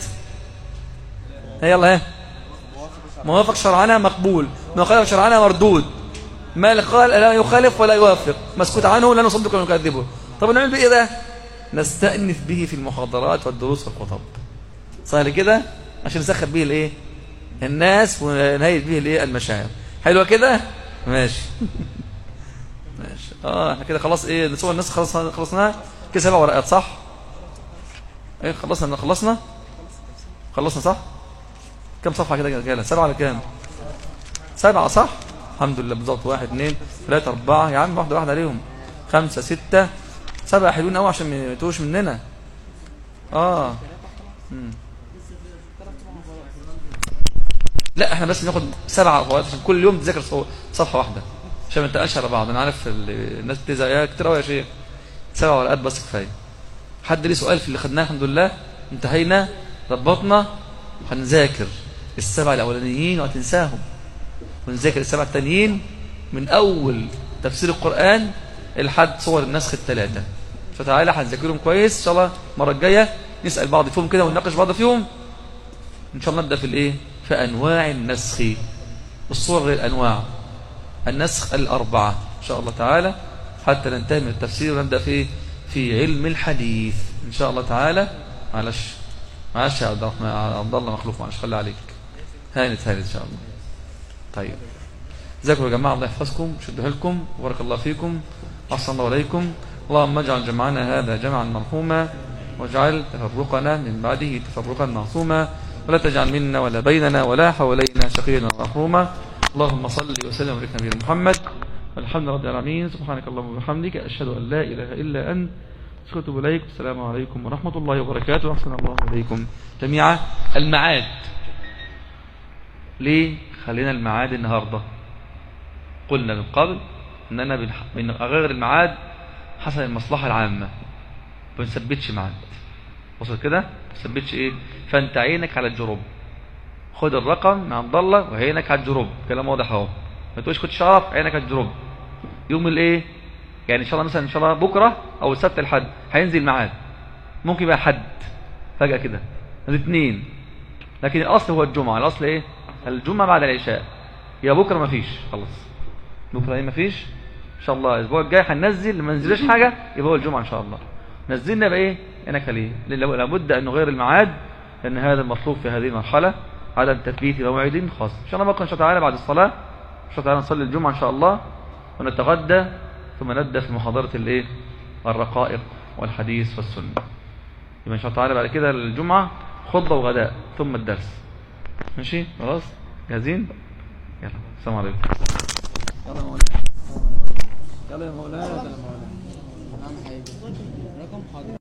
يلا ها موافق شرعنا مقبول ما خالف شرعنا مردود ما قال لا يخالف ولا يوافق مسكوت عنه لا نصدق ولا نكذبه طب نعمل بإيه ده نستأنف به في المحاضرات والدروس والخطب سهل كده عشان نسخر به الايه الناس ونهيئ به الايه المشاعر حلوه كده ماشي ماشي اه احنا كده خلاص ايه صور الناس خلاص خلصناها كده سبع ورقات صح ايه خلصنا خلصنا خلصنا صح كم صفحه كده جاله سبعه ولا كام سبعه صح الحمد لله بالظبط واحد اثنين ثلاثة أربعة يا عم واحدة واحدة عليهم خمسة ستة سبعة حلوين قوي عشان ما يتوهش مننا اه مم. لا احنا بس ناخد سبعة أخوات عشان كل يوم تذاكر صو- صفحة واحدة عشان ما نتقلش على بعض انا عارف ال- الناس بتزهق يا كتير قوي يا شيخ سبع ورقات بس كفايه حد ليه سؤال في اللي خدناه الحمد لله انتهينا ضبطنا هنذاكر السبع الاولانيين وهتنساهم ونذاكر السبع التانيين من اول تفسير القران لحد صور النسخ الثلاثه فتعالى هنذاكرهم كويس ان شاء الله المره الجايه نسال بعض فيهم كده ونناقش بعض فيهم ان شاء الله نبدا في الايه في انواع النسخ الصور غير الانواع النسخ الاربعه ان شاء الله تعالى حتى ننتهي من التفسير ونبدا في في علم الحديث ان شاء الله تعالى معلش معلش يا عبد الرحمن عبد الله مخلوف معلش خلي عليك هانت هانت ان شاء الله طيب ذاكروا يا جماعه الله يحفظكم شدوا لكم وبارك الله فيكم احسن الله عليكم اللهم اجعل جمعنا هذا جمعا مرحوما واجعل تفرقنا من بعده تفرقا معصوما ولا تجعل منا ولا بيننا ولا حوالينا شقيا ولا محروما اللهم صل وسلم وبارك على نبينا محمد والحمد لله رب العالمين سبحانك اللهم وبحمدك اشهد ان لا اله الا انت استغفرك اليك السلام عليكم ورحمه الله وبركاته واحسن الله عليكم جميعا المعاد ليه خلينا المعاد النهارده قلنا من قبل اننا بنح- بنغير الميعاد حسب المصلحه العامه ما بنثبتش ميعاد وصل كده ما بنثبتش ايه فانت عينك على الجروب خد الرقم من عند الله وعينك على الجروب كلام واضح اهو ما تقولش كنت اعرف عينك على الجروب يوم الايه يعني ان شاء الله مثلا ان شاء الله بكره او السبت الحد هينزل ميعاد ممكن يبقى حد فجاه كده الاثنين لكن الاصل هو الجمعه الاصل ايه الجمعه بعد العشاء يا بكره مفيش خلاص بكره ايه مفيش ان شاء الله الاسبوع الجاي هننزل ما ننزلش حاجه يبقى هو الجمعه ان شاء الله نزلنا يبقى ايه انك ليه لأن لابد ان نغير الميعاد لان هذا المطلوب في هذه المرحله عدم تثبيت موعد خاص ان شاء الله بكره ان شاء الله تعالى بعد الصلاه ان شاء الله تعالى نصلي الجمعه ان شاء الله ونتغدى ثم نبدا في محاضره الايه الرقائق والحديث والسنه يبقى ان شاء الله تعالى بعد كده الجمعه خطبه وغداء ثم الدرس ماشي خلاص جاهزين يلا السلام عليكم يلا يا مولانا يلا يا مولانا يلا يا مولانا نعم حبيبي رقم حاضر